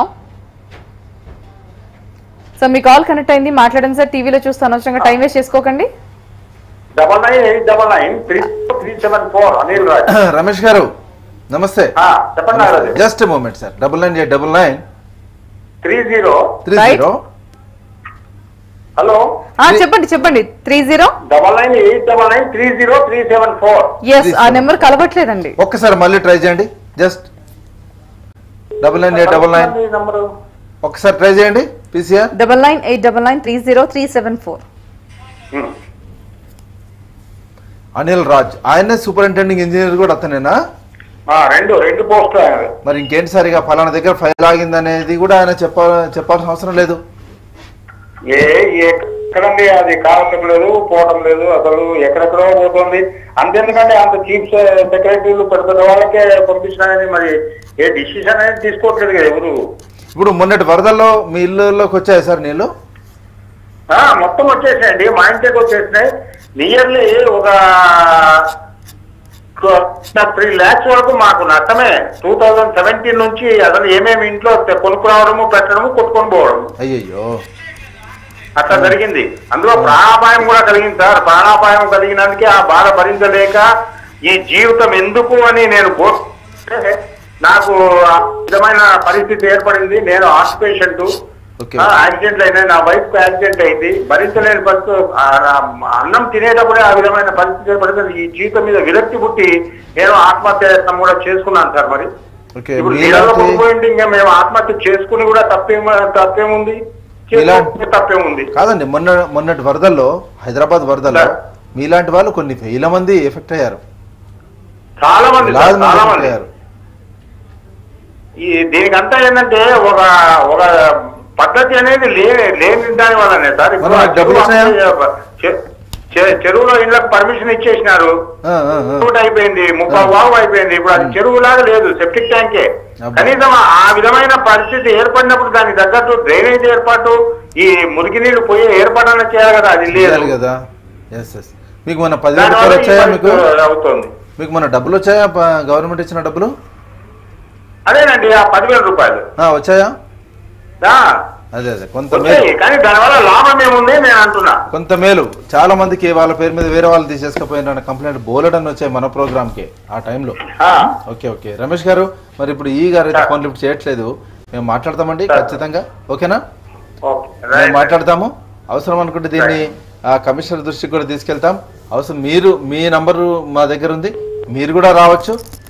సార్ మీ కాల్ కనెక్ట్ అయింది మాట్లాడండి సార్ టీవీలో చూస్తే అనవసరంగా టైం వేస్ట్ చేసుకోకండి double nine eight double nine three three seven four Anil Raj Ramesh గారు నమస్తే ఆ, చెప్పండి Nagaraju just moment sir double nine eight double nine three zero three Right. Zero hello ఆ, చెప్పండి చెప్పండి three zero double nine eight double nine three zero three seven four yes ఆ number కలవట్లేదండి ఒక్కసారి మళ్ళీ ట్రై చేయండి just double nine eight double nine number ఒక్కసారి try చేయండి PCR double nine eight double nine three zero three seven four Anil Raj ఆయనే superintending engineer కూడా అతనేనా రెండు రెండు పోస్టులు ఆయన మరి ఇంకేంటి సార్ ఇక ఫలానా దగ్గర ఫైల్ ఆగింది అనేది కూడా ఆయన చెప్ప చెప్పాల్సిన అవసరం లేదు ఏ ఎక్కడండి అది కావటం లేదు పోవడం లేదు అసలు ఎక్కడెక్కడో పోతుంది అంతెందుకంటే అంత చీఫ్ సెక్రటరీలు పెద్ద పెద్ద వాళ్ళకే పంపించినాయని మరి ఏ డిసిషన్ అనేది తీసుకోవట్లేదు కదా ఎవరు ఇప్పుడు మొన్నటి వరదల్లో మీ ఇల్లులోకి వచ్చాయి సార్ నీళ్ళు ఆ, మొత్తం వచ్చేసాయండి మా ఇంటికి వచ్చేసినాయి నియర్లీ ఒక త్రీ ల్యాక్స్ వరకు మాకు నష్టమే టూ థౌజండ్ సెవెంటీన్ నుంచి అసలు ఏమేమి ఇంట్లో తె- కొనుక్కు రావడము పెట్టడము కొట్టుకొని పోవడం అయ్యయ్యో అట్లా జరిగింది అందులో ప్రాణాపాయం కూడా కలిగింది సార్ ప్రాణాపాయం కలిగినందుకే ఆ బాధ భరించలేక ఈ జీవితం ఎందుకు అని నేను కోరుకుంటే నాకు ఆ విధమైన పరిస్థితి ఏర్పడింది నేను హార్ట్ పేషెంట్ Okay. యాక్సిడెంట్ అయినాయి నా వైఫ్ కు యాక్సిడెంట్ అయింది భరించలేని పరిస్థితి ఆ, ఆ, అన్నం తినేటప్పుడే ఆ విధమైన పరిస్థితి ఏర్పడింది ఈ జీవితం మీద విరక్తి పుట్టి నేను ఆత్మహత్య యత్నం కూడా చేసుకున్నాను సార్ మరి ఓకే ఇప్పుడు మీలాంటి నీళ్ళలో పడిపోయింది ఇంకా మేము ఆత్మహత్య చేసుకుని కూడా తప్పేం తప్పేముంది చేసుకుంటే తప్పేముంది కాదండి మొన్న మొన్నటి వరదల్లో హైదరాబాద్ వరదల్లో సార్. మీలాంటి వాళ్ళు కొన్ని వేల మంది ఎఫెక్ట్ అయ్యారు చాలా మంది సార్, వేలాది మంది చాలా ఎఫెక్ట్ మంది అయ్యారు ఈ దీనికంతా ఏంటంటే ఒక ఒక పద్ధతి అనేది లే లేని దాని వల్లనే సార్ ఇప్పుడు మరి ఆ డబ్బులు చెరువు వచ్చాయా? చె- చె- చెరువులో ఇళ్ళకి పర్మిషన్ ఇచ్చేసినారు ఆ, ఆ, ఆ. ఒకటి అయిపోయింది ముప్పై వాగు అయిపోయింది ఇప్పుడు అది చెరువు లాగా లేదు సెప్టిక్ ట్యాంకే అబ్బా. కనీసం ఆ విధమైన పరిస్థితి ఏర్పడినప్పుడు దానికి తగ్గట్టు డ్రైనేజ్ ఏర్పాటు ఈ మురికి నీళ్లు పోయే ఏర్పాటు చేయాలి కదా అది చేయాలి లేదు కదా ఎస్ ఎస్ మీకు మన పదివేల దానివల్ల రూపాయలు ఈ వచ్చాయా మీకు పరిస్థితి అవుతుంది మీకు మన డబ్బులు వచ్చాయా ప- గవర్నమెంట్ ఇచ్చిన డబ్బులు అదేనండి ఆ పదివేల రూపాయలు ఆ, వచ్చాయా ఆ, అదే అదే కొంత మేలు వచ్చాయి కానీ దానివల్ల లాభం ఏముంది నేను అంటున్నా కొంత మేలు చాలా మందికి వాళ్ళ పేరు మీద వేరే వాళ్ళు తీసేసుకపోయిన కంప్లైంట్ బోలెడని వచ్చాయి మన ప్రోగ్రామ్ కి ఆ టైంలో ఆ, ఓకే ఓకే రమేష్ గారు మరి ఇప్పుడు ఈ గారు అయితే సార్. ఫోన్ లిఫ్ట్ చేయట్లేదు మేము మాట్లాడతామండి సార్. ఖచ్చితంగా ఓకేనా ఓకే మేము రైట్. మాట్లాడతాము అవసరం అనుకుంటే దీన్ని ఆ కమిషనర్ దృష్టికి కూడా తీసుకెళ్తాం అవసరం మీరు మీ నంబరు మా దగ్గర ఉంది మీరు కూడా రావచ్చు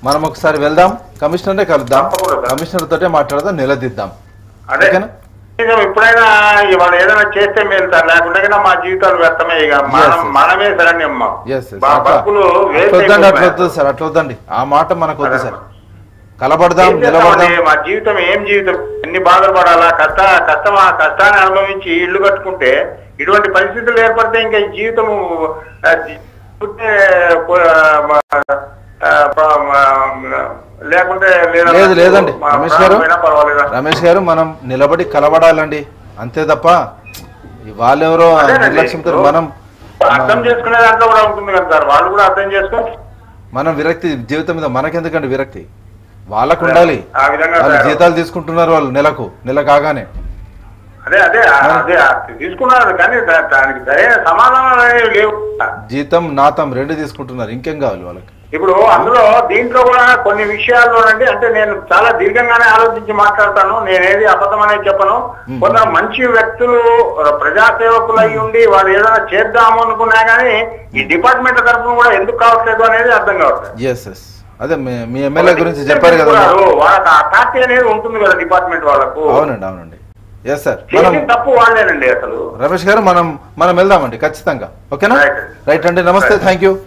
మనం ఒకసారి వెళ్దాం కమిషనర్నే కలుద్దాం తప్పకుండా సార్. కమిషనర్ తోటే మాట్లాడదాం నిలదీద్దాం అదే ఓకేనా కనీసం ఇప్పుడైనా ఇవాళ ఏదైనా చేస్తే మేలు సార్ లేకుంటే కన్నా మా జీవితాలు వ్యర్థమే ఇక మనం Yes, yes. మనమే శరణ్యం మా ఎస్ మా బతుకులు వేస్ట్ అట్లా వద్దండి అట్లా అయిపోతున్నాయి. వద్దు సార్ అట్లా వద్దండి ఆ మాట మనకు వద్దు అదే. సార్ కలబడదాం ఏం చేస్తామండి? నిలబడదాం మా జీవితం ఏం జీవితం ఎన్ని బాధలు పడాలా కష్ట కష్టం ఆ కష్టాన్ని అనుభవించి ఇల్లు కట్టుకుంటే ఇటువంటి పరిస్థితులు ఏర్పడితే ఇంకా ఈ జీవితము ఆ, జీ- పుట్టే, పో- మా- ఆ, ప- మా- లేకుంటే లేదా- లేదు లేదండి మా రమేష్ గారు ప్రాణమైనా పర్వాలేదా రమేష్ గారు మనం నిలబడి కలబడాలండి అంతే తప్ప ఈ వాళ్ళెవరో అదేనండి. నిర్లక్ష్యంతో మనం అర్థం చేసుకునే దాంట్లో కూడా ఉంటుంది కదా సార్ వాళ్ళు కూడా అర్థం చేసుకొని మనం విరక్తి జీవితం మీద మనకెందుకండి విరక్తి వాళ్ళకు ఉండాలి ఆ విధంగా వాళ్ళు తయారు. జీతాలు తీసుకుంటున్నారు వాళ్ళు నెలకు నెల కాగానే అదే అదే అదే తీసుకున్నారు కానీ దా- దానికి సరైన సమాధానాలు అనేవి లేవు జీతం నాతం రెండు తీసుకుంటున్నారు ఇంకేం కావాలి వాళ్ళకి ఇప్పుడు అందులో దీంట్లో కూడా కొన్ని విషయాల్లోనండి అంటే నేను చాలా దీర్ఘంగానే ఆలోచించి మాట్లాడతాను నేనేది అబద్ధం అనేది చెప్పను కొందరు మంచి వ్యక్తులు ప్రజాసేవకులు అయి ఉండి వాళ్ళు ఏదైనా చేద్దాము అనుకున్నా కానీ ఈ డిపార్ట్మెంట్ తరఫున కూడా ఎందుకు కావట్లేదు అనేది అర్థం కావట్లేదు ఎస్ ఎస్ అదే మీ- మీ ఎమ్మెల్యే గురించి చెప్పారు కదా వాళ్ళకి అథారిటీ అనేది ఉంటుంది కదా డిపార్ట్మెంట్ వాళ్ళకు అవునండి అవునండి ఎస్ సార్ మనం చేసిన తప్పు వాళ్ళేనండి అసలు రమేష్ గారు మనం మనం వెళ్దామండి ఖచ్చితంగా ఓకేనా Right. రైట్ అండి నమస్తే థ్యాంక్ యూ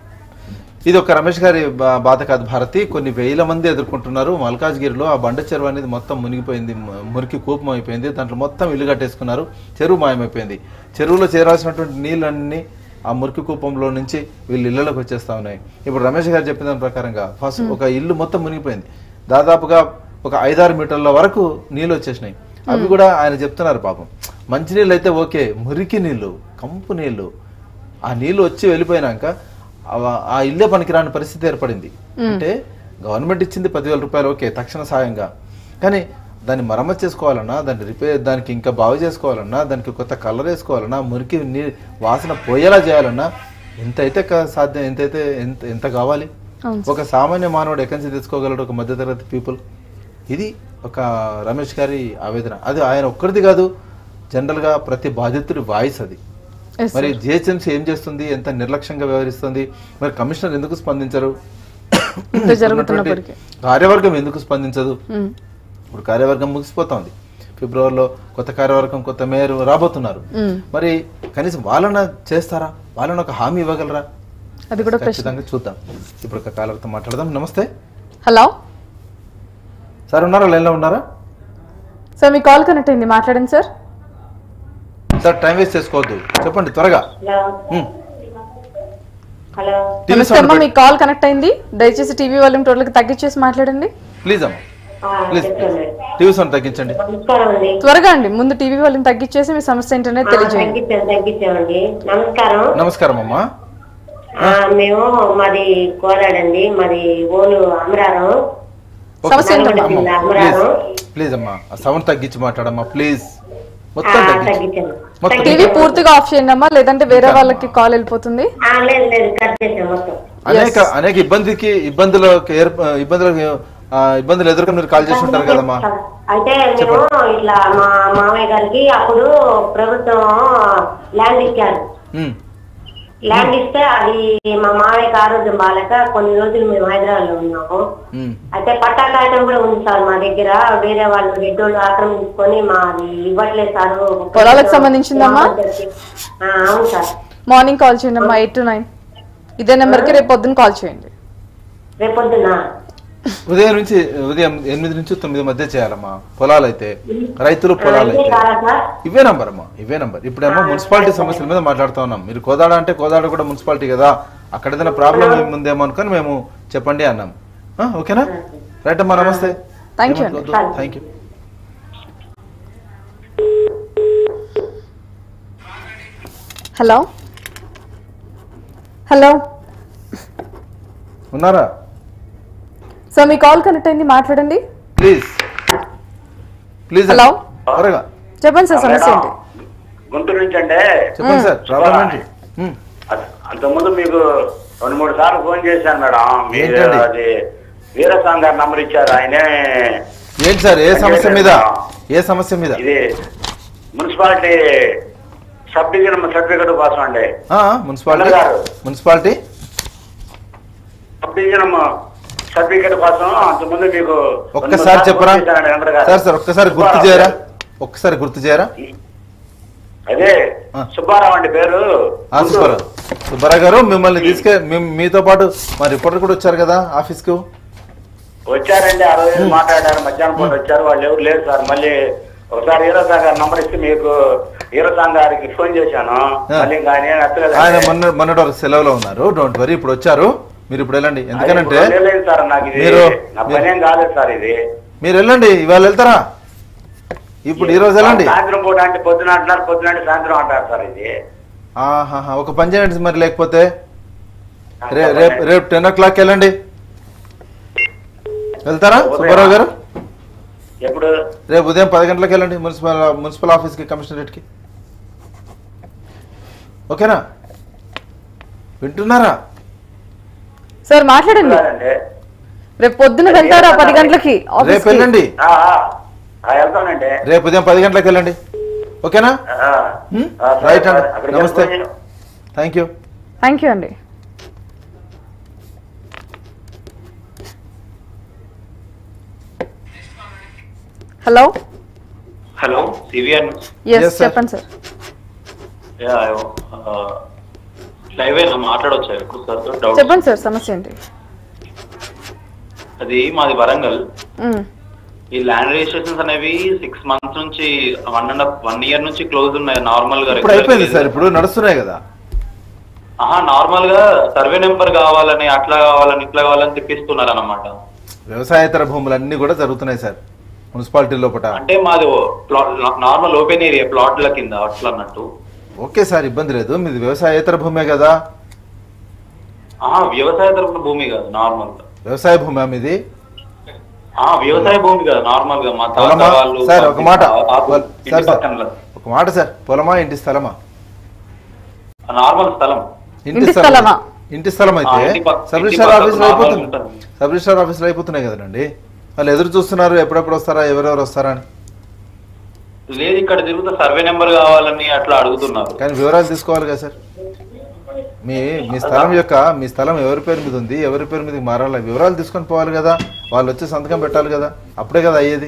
ఇది ఒక రమేష్ గారి బా- బాధ కాదు భారతి కొన్ని వేల మంది ఎదుర్కొంటున్నారు మల్కాజ్గిరిలో ఆ బండ చెరువు అనేది మొత్తం మునిగిపోయింది ము- మురికి కూపం అయిపోయింది దాంట్లో మొత్తం ఇల్లు కట్టేసుకున్నారు చెరువు మాయమైపోయింది చెరువులో చేరాల్సినటువంటి నీళ్ళన్నీ ఆ మురికి కూపంలో నుంచి వీళ్ళు ఇళ్ళలోకి వచ్చేస్తా ఉన్నాయి ఇప్పుడు రమేష్ గారు చెప్పిన దాని ప్రకారంగా ఫస్ట్ ఒక ఇల్లు మొత్తం మునిగిపోయింది దాదాపుగా ఒక ఐదారు మీటర్ల వరకు నీళ్ళు వచ్చేసినాయి అవి కూడా ఆయన చెప్తున్నారు పాపం మంచినీళ్ళు అయితే ఓకే మురికి నీళ్ళు కంపు నీళ్ళు ఆ నీళ్ళు వచ్చి వెళ్ళిపోయినాక అవ- ఆ ఇల్లే పనికిరాని పరిస్థితి ఏర్పడింది అంటే గవర్నమెంట్ ఇచ్చింది పదివేల రూపాయలు ఓకే తక్షణ సాయంగా కానీ దాన్ని మరమ్మతు చేసుకోవాలన్నా దాన్ని రిపేర్ దానికి ఇంకా బాగు చేసుకోవాలన్నా దానికి కొత్త కలర్ వేసుకోవాలన్నా మురికి నీ వాసన పోయేలా చేయాలన్నా ఎంత అయితే క- సాధ్యం ఎంతైతే ఎంత ఎంత కావాలి అవును ఒక సామాన్య మానవుడు ఎక్కడి నుంచి తెచ్చుకోగలడు ఒక మధ్యతరగతి పీపుల్ ఇది ఒక రమేష్ గారి ఆవేదన అది ఆయన ఒక్కరిది కాదు జనరల్గా ప్రతి బాధితుడి వాయిస్ అది Yes, మరి sir. జిహెచ్ఎంసీ ఏం చేస్తుంది ఎంత నిర్లక్ష్యంగా వ్యవహరిస్తుంది మరి కమిషనర్ ఎందుకు స్పందించరు ఇంత జరుగుతున్నప్పటికీ ఉన్నటువంటి కార్యవర్గం ఎందుకు స్పందించదు ఉమ్. ఇప్పుడు కార్యవర్గం ముగిసిపోతోంది ఫిబ్రవరిలో కొత్త కార్యవర్గం కొత్త మేయర్ రాబోతున్నారు ఉమ్. మరి కనీసం వాళ్ళన చేస్తారా వాళ్ళని ఒక హామీ ఇవ్వగలరా అది కూడా ప్రశ్న ఖచ్చితంగా చూద్దాం ఇప్పుడు ఒక కాలర్తో మాట్లాడదాం నమస్తే హలో సార్ ఉన్నారా లైన్లో ఉన్నారా సార్ మీ కాల్ కనెక్ట్ అయింది మాట్లాడండి సార్ సార్ టైం వేస్ట్ చేసుకోవద్దు చెప్పండి త్వరగా హలో ఉమ్. హలో టీవీ నమస్తే సౌండ్ అమ్మా మీ పెట్- కాల్ కనెక్ట్ అయింది దయచేసి టీవీ వాల్యూమ్ టోటల్కి తగ్గించేసి మాట్లాడండి ప్లీజ్ అమ్మా ఆ, ప్లీజ్ చెప్పండి టీవీ సౌండ్ తగ్గించండి నమస్కారం అండి త్వరగా అండి ముందు టీవీ వాల్యూమ్ తగ్గించేసి మీ సమస్య ఏంటనేది ఆ, తెలియజేయండి తగ్గించాం తగ్గించామండి నమస్కారం నమస్కారం అమ్మా ఆ, మేము మాది కోలాడండి మాది ఓలు అమరారం సమస్య ఏంటమ్మా నల్గొండ జిల్లా ప్లీజ్ అమరారం ప్లీజ్ అమ్మా ఆ సౌండ్ తగ్గించి మాట్లాడమ్మా ప్లీజ్ మొత్తం ఆ, తగ్గించి తగ్గించాను మొత్తం టీవీ పూర్తిగా ఆఫ్ చేయండి అమ్మా లేదంటే వేరే ఇంకా వాళ్ళకి కాల్ వెళ్ళిపోతుంది ఆ, లేదు లేదు కట్ చేసాం మొత్తం అనేక అనేక ఇబ్బందికి ఇబ్బందులకు ఏర్ప ఇబ్బందులకు ఆ, ఇబ్బందులు ఎదుర్కొని మీరు కాల్ చేసి ఉంటారు కదమ్మా అయితే మేము ఇట్లా మా మామయ్య గారికి అప్పుడు ప్రభుత్వం ల్యాండ్ ఇచ్చారు ఉమ్, ల్యాండ్ ఇస్తే అది మా మామయ్యకి ఆరోగ్యం బాగాలేక కొన్ని రోజులు మేము హైదరాబాద్ లో ఉన్నాము ఉమ్. అయితే పట్టా కాగితం కూడా ఉంది సార్ మా దగ్గర వేరే వాళ్ళు రెడ్డోళ్ళు ఆక్రమించుకొని మాది ఇవ్వట్లేదు సార్ పొలాలకు సంబంధించిందమ్మా? ఆ, అవును సార్ మార్నింగ్ కాల్ చేయండి అమ్మా ఎయిట్ టు నైన్ ఇదే నెంబర్కి రేపు పొద్దున్న కాల్ చేయండి రేపొద్దున ఉదయం నుంచి ఉదయం ఎనిమిది నుంచి తొమ్మిది మధ్య చేయాలమ్మా పొలాలు అయితే రైతులు పొలాలు ఇదే అయితే కాదా సార్ ఇవే నంబర్ అమ్మా ఇవే నంబర్ ఇప్పుడేమో మున్సిపాలిటీ సమస్యల మీద మాట్లాడుతూ ఉన్నాం మీరు కోదాడ అంటే కోదాడ కూడా మున్సిపాలిటీ కదా అక్కడ ఏదైనా ప్రాబ్లం ఉందేమో అనుకొని మేము చెప్పండి అన్నాం ఆ, ఓకేనా రైట్ అమ్మా నమస్తే Thank you అండి. థ్యాంక్ యూ హలో హలో ఉన్నారా సార్ మీ కాల్ కనెక్ట్ అయింది మాట్లాడండి ప్లీజ్ ప్లీజ్ హలో త్వరగా చెప్పండి సార్ సమస్య ఏంటి గుంటూరు నుంచి అంటే చెప్పండి సార్ ప్రాబ్లం ఏంటి ఉమ్, అంతకుముందు మీకు రెండు మూడు సార్లు ఫోన్ చేశాను మేడం మీరు ఏంటండి? అది వీరస్వామి గారు నంబర్ ఇచ్చారు ఆయనే ఏంటి సార్ ఏ సమస్య మీద ఏ సమస్య మీద ఇది మున్సిపాలిటీ సబ్ డివిజన్ సర్టిఫికెట్ కోసం అండి ఆ, మున్సిపాలిటీ గారు. మున్సిపాలిటీ సబ్ డివిజన్ సర్టిఫికేట్ కోసం అంతకుముందు మీకు ఒక్కసారి చెప్పరా సార్ సార్ ఒక్కసారి గుర్తు చేయరా ఒక్కసారి గుర్తు చేయరా అదే ఆ. సుబ్బారావు అండి పేరు ఆ, సుబ్బారావు సుబ్బారావు గారు మిమ్మల్ని తీసుకే మీ- మీతో పాటు మా రిపోర్టర్ కూడా వచ్చారు కదా ఆఫీస్కు వచ్చారండి ఆ రోజు మాట్లాడారు మధ్యాహ్నం పూట వచ్చారు వాళ్ళు ఎవరు లేరు సార్ మళ్ళీ ఒకసారి హీరో సార్ గారి నంబర్ ఇస్తే మీకు హీరో సాంగ్ గారికి ఫోన్ చేశాను మళ్ళీ ఇంకా ఆయన ఏం ఆయన ఎత్తలేదండి. మొన్న మొన్నటి వరకు సెలవులో ఉన్నారు డోంట్ వరీ ఇప్పుడు వచ్చారు మీరు ఇప్పుడు వెళ్ళండి అది ఎందుకనంటే ఇప్పుడు లేదు సార్ నాకు ఇది మీరు- నా పని ఏం కాలేదు సార్ ఇది మీరు వెళ్ళండి ఇవాళ వెళ్తారా ఇప్పుడు ఈ రోజు వెళ్ళండి సాయంత్రం పూట అంటే పొద్దున అంటున్నారు పొద్దున అంటే సాయంత్రం అంటారు సార్ ఇది ఆహాహా, ఒక పని చేయండి మరి లేకపోతే రే రేపు రేపు టెన్ ఓ క్లాక్ వెళ్ళండి వెళ్తారా సుబ్బారావు గారు ఎప్పుడు రేపు ఉదయం పది గంటలకు వెళ్ళండి మున్సిపల్ మున్సిపల్ ఆఫీస్కి కమిషనరేట్కి ఓకేనా వింటున్నారా సార్ మాట్లాడండి వెళ్ళాలండి. రేపు పొద్దున వెళ్తారా పది గంటలకి రేపు ఆఫీస్కి? వెళ్ళండి ఆ, ఆ, ఆ, వెళ్తానండి రేపు ఉదయం పది గంటలకు వెళ్ళండి ఓకేనా ఆ, హ్మ్? ఆ, సరే, రైట్ అండి సరే. అక్కడికి నమస్తే వెళ్ళిపోయి- థ్యాంక్ యూ థ్యాంక్ యూ అండి హలో హలో సివిఎన్ ఎస్ Yes, sir. చెప్పండి సార్ లైవ్ మాట్లాడొచ్చా ఇప్పుడు సార్ డౌట్ చెప్పండి సార్ సమస్య ఏంటి అది మాది వరంగల్ మ్మ్. ఈ ల్యాండ్ రిజిస్ట్రేషన్స్ అనేవి సిక్స్ మంత్స్ నుంచి వన్ అండ్ వన్ ఇయర్ నుంచి క్లోజ్ ఉన్నాయి నార్మల్ గా ఇప్పుడు అయిపోయింది సార్ ఇప్పుడు నడుస్తున్నాయి కదా ఆహా నార్మల్ గా సర్వే నెంబర్ కావాలని అట్లా కావాలని ఇట్లా కావాలని తెప్పిస్తున్నారు అన్నమాట వ్యవసాయేతర భూములన్నీ కూడా జరుగుతున్నాయి సార్ మున్సిపాలిటీ లోపల అంటే మాది నార్మల్ ఓపెన్ ఏరియా ప్లాట్ల కింద అట్లా అన్నట్టు ఓకే సార్ ఇబ్బంది లేదు మీది వ్యవసాయేతర భూమే కదా ఆహా వ్యవసాయ తరపున భూమి కాదు నార్మల్ గా వ్యవసాయ భూమి మీది ఆ వ్యవసాయ భూమి కాదు నార్మల్ గా మా తాత పొలమా వాళ్ళు సార్ ఒక మాట ఆ- ఆ భూ- పొల- ఇంటి సార్ సార్ పక్కన ఒక మాట సార్ పొలమా ఇంటి స్థలమా నార్మల్ స్థలం ఇంటి స్థలమా? ఇంటి స్థలం ఆ, అయితే ఇంటి పక్క- సబ్ ఇంటి రిజిస్టర్ పక్కకు ఆఫీసులో నార్మల్ అయిపోతుంది ఉంటుంది. సబ్ రిజిస్టర్ ఆఫీసులో అయిపోతున్నాయి కదండి వాళ్ళు ఎదురు చూస్తున్నారు ఎప్పుడెప్పుడు వస్తారా ఎవరెవరు వస్తారా అని లేదు ఇక్కడ తిరుగుతా సర్వే నెంబర్ కావాలని అట్లా అడుగుతున్నారు కానీ వివరాలు తీసుకోవాలి కదా సార్ మీ మీ స్థలం యొక్క మీ స్థలం ఎవరి పేరు మీద ఉంది ఎవరి పేరు మీద మారాలి వివరాలు తీసుకొని పోవాలి కదా వాళ్ళు వచ్చి సంతకం పెట్టాలి కదా అప్పుడే కదా అయ్యేది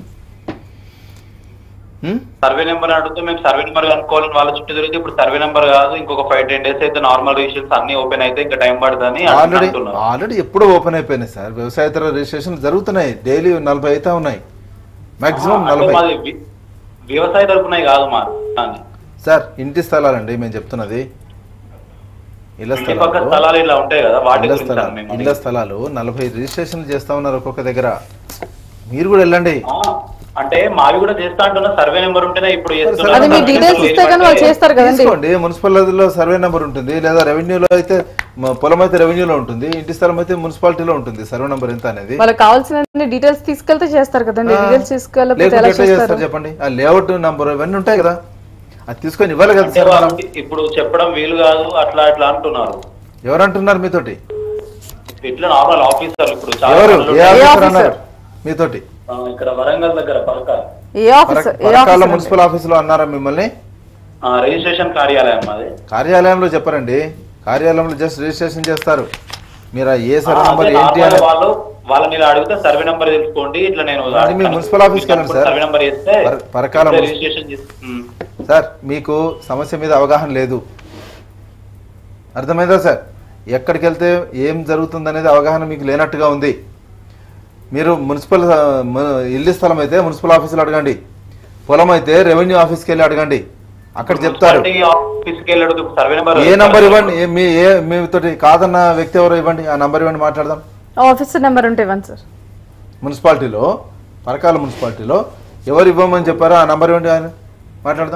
హ్మ్? సర్వే నెంబర్ అడిగితే మేము సర్వే నెంబర్ కనుక్కోవాలని వాళ్ళ చుట్టూ తిరిగితే ఇప్పుడు సర్వే నెంబర్ కాదు ఇంకొక ఫైవ్ టెన్ డేస్ అయితే నార్మల్ రిజిస్ట్రేషన్స్ అన్ని ఓపెన్ అయితే ఇంకా టైం పడుతుందని ఆల్రెడీ అంటున్నారు ఆల్రెడీ ఎప్పుడో ఓపెన్ అయిపోయినాయి సార్ వ్యవసాయేతర రిజిస్ట్రేషన్ జరుగుతున్నాయి డైలీ నలభై అయితే ఉన్నాయి మాక్సిమం అంటే నలభై మాది వి- వ్యవసాయ తరపునవి కాదు మా దాన్ని. సార్ ఇంటి స్థలాలండి మేము చెప్తున్నది ఇళ్ల ఇంటి పక్క స్థలాలు స్థలాలు ఇలా ఉంటాయి కదా వాటి ఇళ్ల గురించి స్థలాలు మేము ఇళ్ల స్థలాలు నలభై రిజిస్ట్రేషన్లు చేస్తా ఉన్నారు ఒక్కొక్క దగ్గర మీరు కూడా వెళ్ళండి ఆ, అంటే మావి కూడా చేస్తా అంటున్నా సర్వే నెంబర్ ఉంటేనే ఇప్పుడు చేస్తున్నారు. అది మీ డీటెయిల్స్ ఇస్తే కానీ వాళ్ళు చేస్తారు కదండి తీసుకోండి మున్సిపాలిటీలో సర్వే నెంబర్ ఉంటుంది లేదా రెవెన్యూలో అయితే మ- పొలం అయితే రెవెన్యూలో ఉంటుంది ఇంటి స్థలం అయితే మున్సిపాలిటీలో ఉంటుంది సర్వే నెంబర్ ఎంత అనేది వాళ్ళకి కావాల్సిన డీటెయిల్స్ తీసుకెళ్తే చేస్తారు కదండి డీటెయిల్స్ తీసుకెళ్ళకపోతే లేకుంటే ఎలా ఎట్లా చేస్తారు చేస్తారు చెప్పండి ఆ లేఅవుట్ నంబర్ ఇవన్నీ ఉంటాయి కదా అది తీసుకొని ఇవ్వాలి కదా అంటే సార్ మనం. వాళ్ళకి ఇప్పుడు చెప్పడం వీలు కాదు అట్లా అట్లా అంటున్నారు ఎవరంటున్నారు మీతోటి ఇట్లా నార్మల్ ఆఫీసర్లు ఇప్పుడు చాలా ఎవరు మంది ఏ ఉంటారు. Officer officer? అన్నారు మీతోటి ఆ, ఇక్కడ వరంగల్ దగ్గర పక్క ఏ ఆఫీసర్ ఏ పరకాల ఆఫీసర్ మున్సిపల్ ఆఫీసులో అన్నారా మిమ్మల్ని ఆ, రిజిస్ట్రేషన్ కార్యాలయం మాది కార్యాలయంలో చెప్పరండి కార్యాలయంలో జస్ట్ రిజిస్ట్రేషన్ చేస్తారు మీరు ఆ ఏ ఆ, సర్వే నంబర్ అదే ఏంటి నార్మల్ అని వాళ్ళ వాళ్ళని ఇలా అడిగితే సర్వే నెంబర్ తెలుసుకోండి ఇట్లా నేను అది మీ మున్సిపల్ ఆఫీస్కి వెళ్ళండి సార్. సర్వే నెంబర్ చేస్తే పర- పరకాల ఇట్లా మున్సి- రిజిస్ట్రేషన్ చేసి ఉమ్. సార్ మీకు సమస్య మీద అవగాహన లేదు అర్థమైందా సార్ ఎక్కడికి వెళ్తే ఏం జరుగుతుంది అనేది అవగాహన మీకు లేనట్టుగా ఉంది మీరు మున్సిపల్ ఆ, ము- ఇల్లు స్థలం అయితే మున్సిపల్ ఆఫీసులో అడగండి పొలం అయితే రెవెన్యూ ఆఫీస్కి వెళ్ళి అడగండి అక్కడ చెప్తారు మున్సిపాలిటీ ఆఫీస్కి వెళ్ళి అడిగితే సర్వే నెంబర్ ఏ నంబర్ ఇవ్వండి ఏ- మీ ఏ మీతోటి కాదన్న వ్యక్తి ఎవరో ఇవ్వండి ఆ నంబర్ ఇవ్వండి మాట్లాడదాం ఆఫీసర్ నెంబర్ ఉంటే ఇవ్వండి సార్ మున్సిపాలిటీలో పరకాల మున్సిపాలిటీలో ఎవరు ఇవ్వమని చెప్పారో ఆ నంబర్ ఇవ్వండి ఆయన మాట్లాడదాం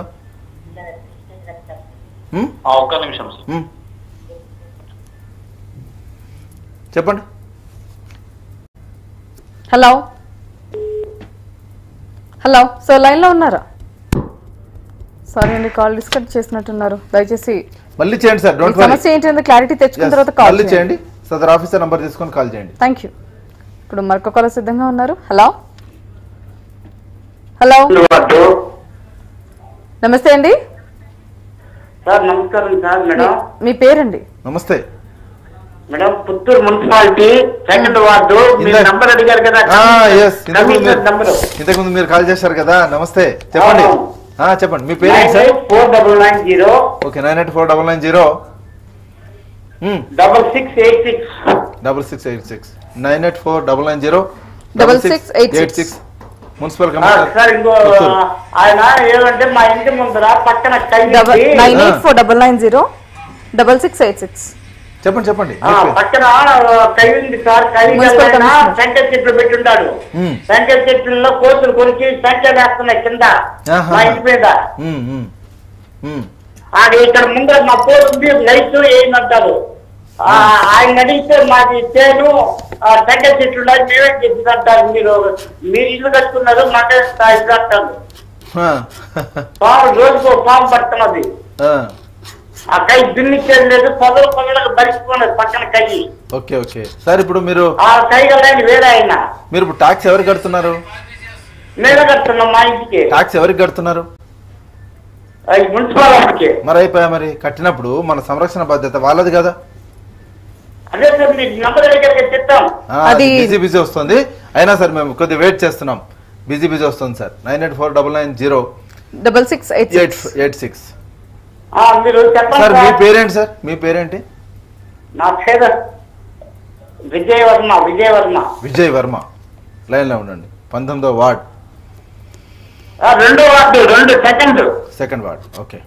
ఉమ్? ఆ, ఒక్క నిమిషం సార్ ఉమ్. చెప్పండి హలో హలో సార్ లైన్లో ఉన్నారా సారీ అండి కాల్ డిస్కనెక్ట్ చేసినట్టున్నారు దయచేసి మళ్ళీ చేయండి సార్ మీ డోంట్ వరీ సమస్య ఏంటంటే క్లారిటీ తెచ్చుకున్న తర్వాత కాల్ మళ్ళీ చేయండి సదర్ ఆఫీసర్ నంబర్ తీసుకొని కాల్ చేయండి థ్యాంక్ యూ ఇప్పుడు మరొక కాల్ సిద్ధంగా ఉన్నారు హలో హలో నమస్తే అండి సార్ నమస్కారం సార్ మేడం మీ- మీ పేరండి నమస్తే madam Puttur municipality second ward మీరు ఇందాక- నంబర్ అడిగారు కదా ఎస్ ఇంతకుముందు కమిషనర్ నంబరు మీరు ఇంతకుముందు మీరు కాల్ చేశారు కదా నమస్తే చెప్పండి అవును. ఆ, చెప్పండి మీ పేరేంటి sir four double nine zero okay nine eight four double nine zero double six eight six double six eight six nine eight four double nine zero Double six eight six. Six municipal sir commissioner ఇంకో పుత్తూరు. ఆయన ఏమంటే మా ఇంటి ముందర పక్కన double కై nine eight four double nine zero double six eight six చెప్పండి చెప్పండి ఆ, పక్కన కై ఉంది సార్ కై మున్సిపల్ కమిషనర్. సెంటర్ చెట్లు పెట్టుంటాడు మ్మ్. సెంటర్ చెట్లలో కోతులు కొరికి సెంటర్ వేస్తున్నాయి కింద ఆహా. మా ఇంటి మీద మ్మ్, మ్మ్, మ్మ్. ఆడ ఇక్కడ ముందర మా పోతుంది లైట్ వేయమంటారు ఆ, ఆయన అడిగితే మాది చేను ఆ, సెంటర్ చెట్లు ఉన్నాయి మేమేం చెప్తుందంటారు మీరు మీరు ఇల్లు కట్టుకున్నారు మాకే ఇల్లు అంటారు ఆ. పాము రోజుకో పాము పడుతున్నది ఆ. ఆ కై దున్నిచ్చేది లేదు పొదలు పొదలకు బలిసిపోయినది పక్కన కై ఓకే ఓకే సార్ ఇప్పుడు మీరు ఆ కై కదా వేరే ఆయన మీరు ఇప్పుడు ట్యాక్స్ ఎవరికి కడుతున్నారు మేమే కడుతున్నాం మా ఇంటికి ట్యాక్స్ ఎవరికి కడుతున్నారు అది మున్సిపల్ ఆఫీస్కి మరి అయిపోయా మరి కట్టినప్పుడు మన సంరక్షణ బాధ్యత వాళ్ళది కదా అదే సార్ మీకు నంబర్ దగ్గరికి చెప్తాం అది- బిజీ బిజీ వస్తుంది అయినా సార్ మేము కొద్దిగా వెయిట్ చేస్తున్నాం బిజీ బిజీ వస్తుంది sir nine eight four double nine zero double six eight eight six eight six ఆ, మీరు చెప్పండి సార్ మీ సార్. పేరేంటి సార్ మీ పేరేంటి నా పేరు విజయవర్మ విజయవర్మ విజయ్ వర్మ లైన్లో ఉండండి పంతొమ్మిదో వార్డ్ ఆ, రెండో వార్డు రెండు second second ward okay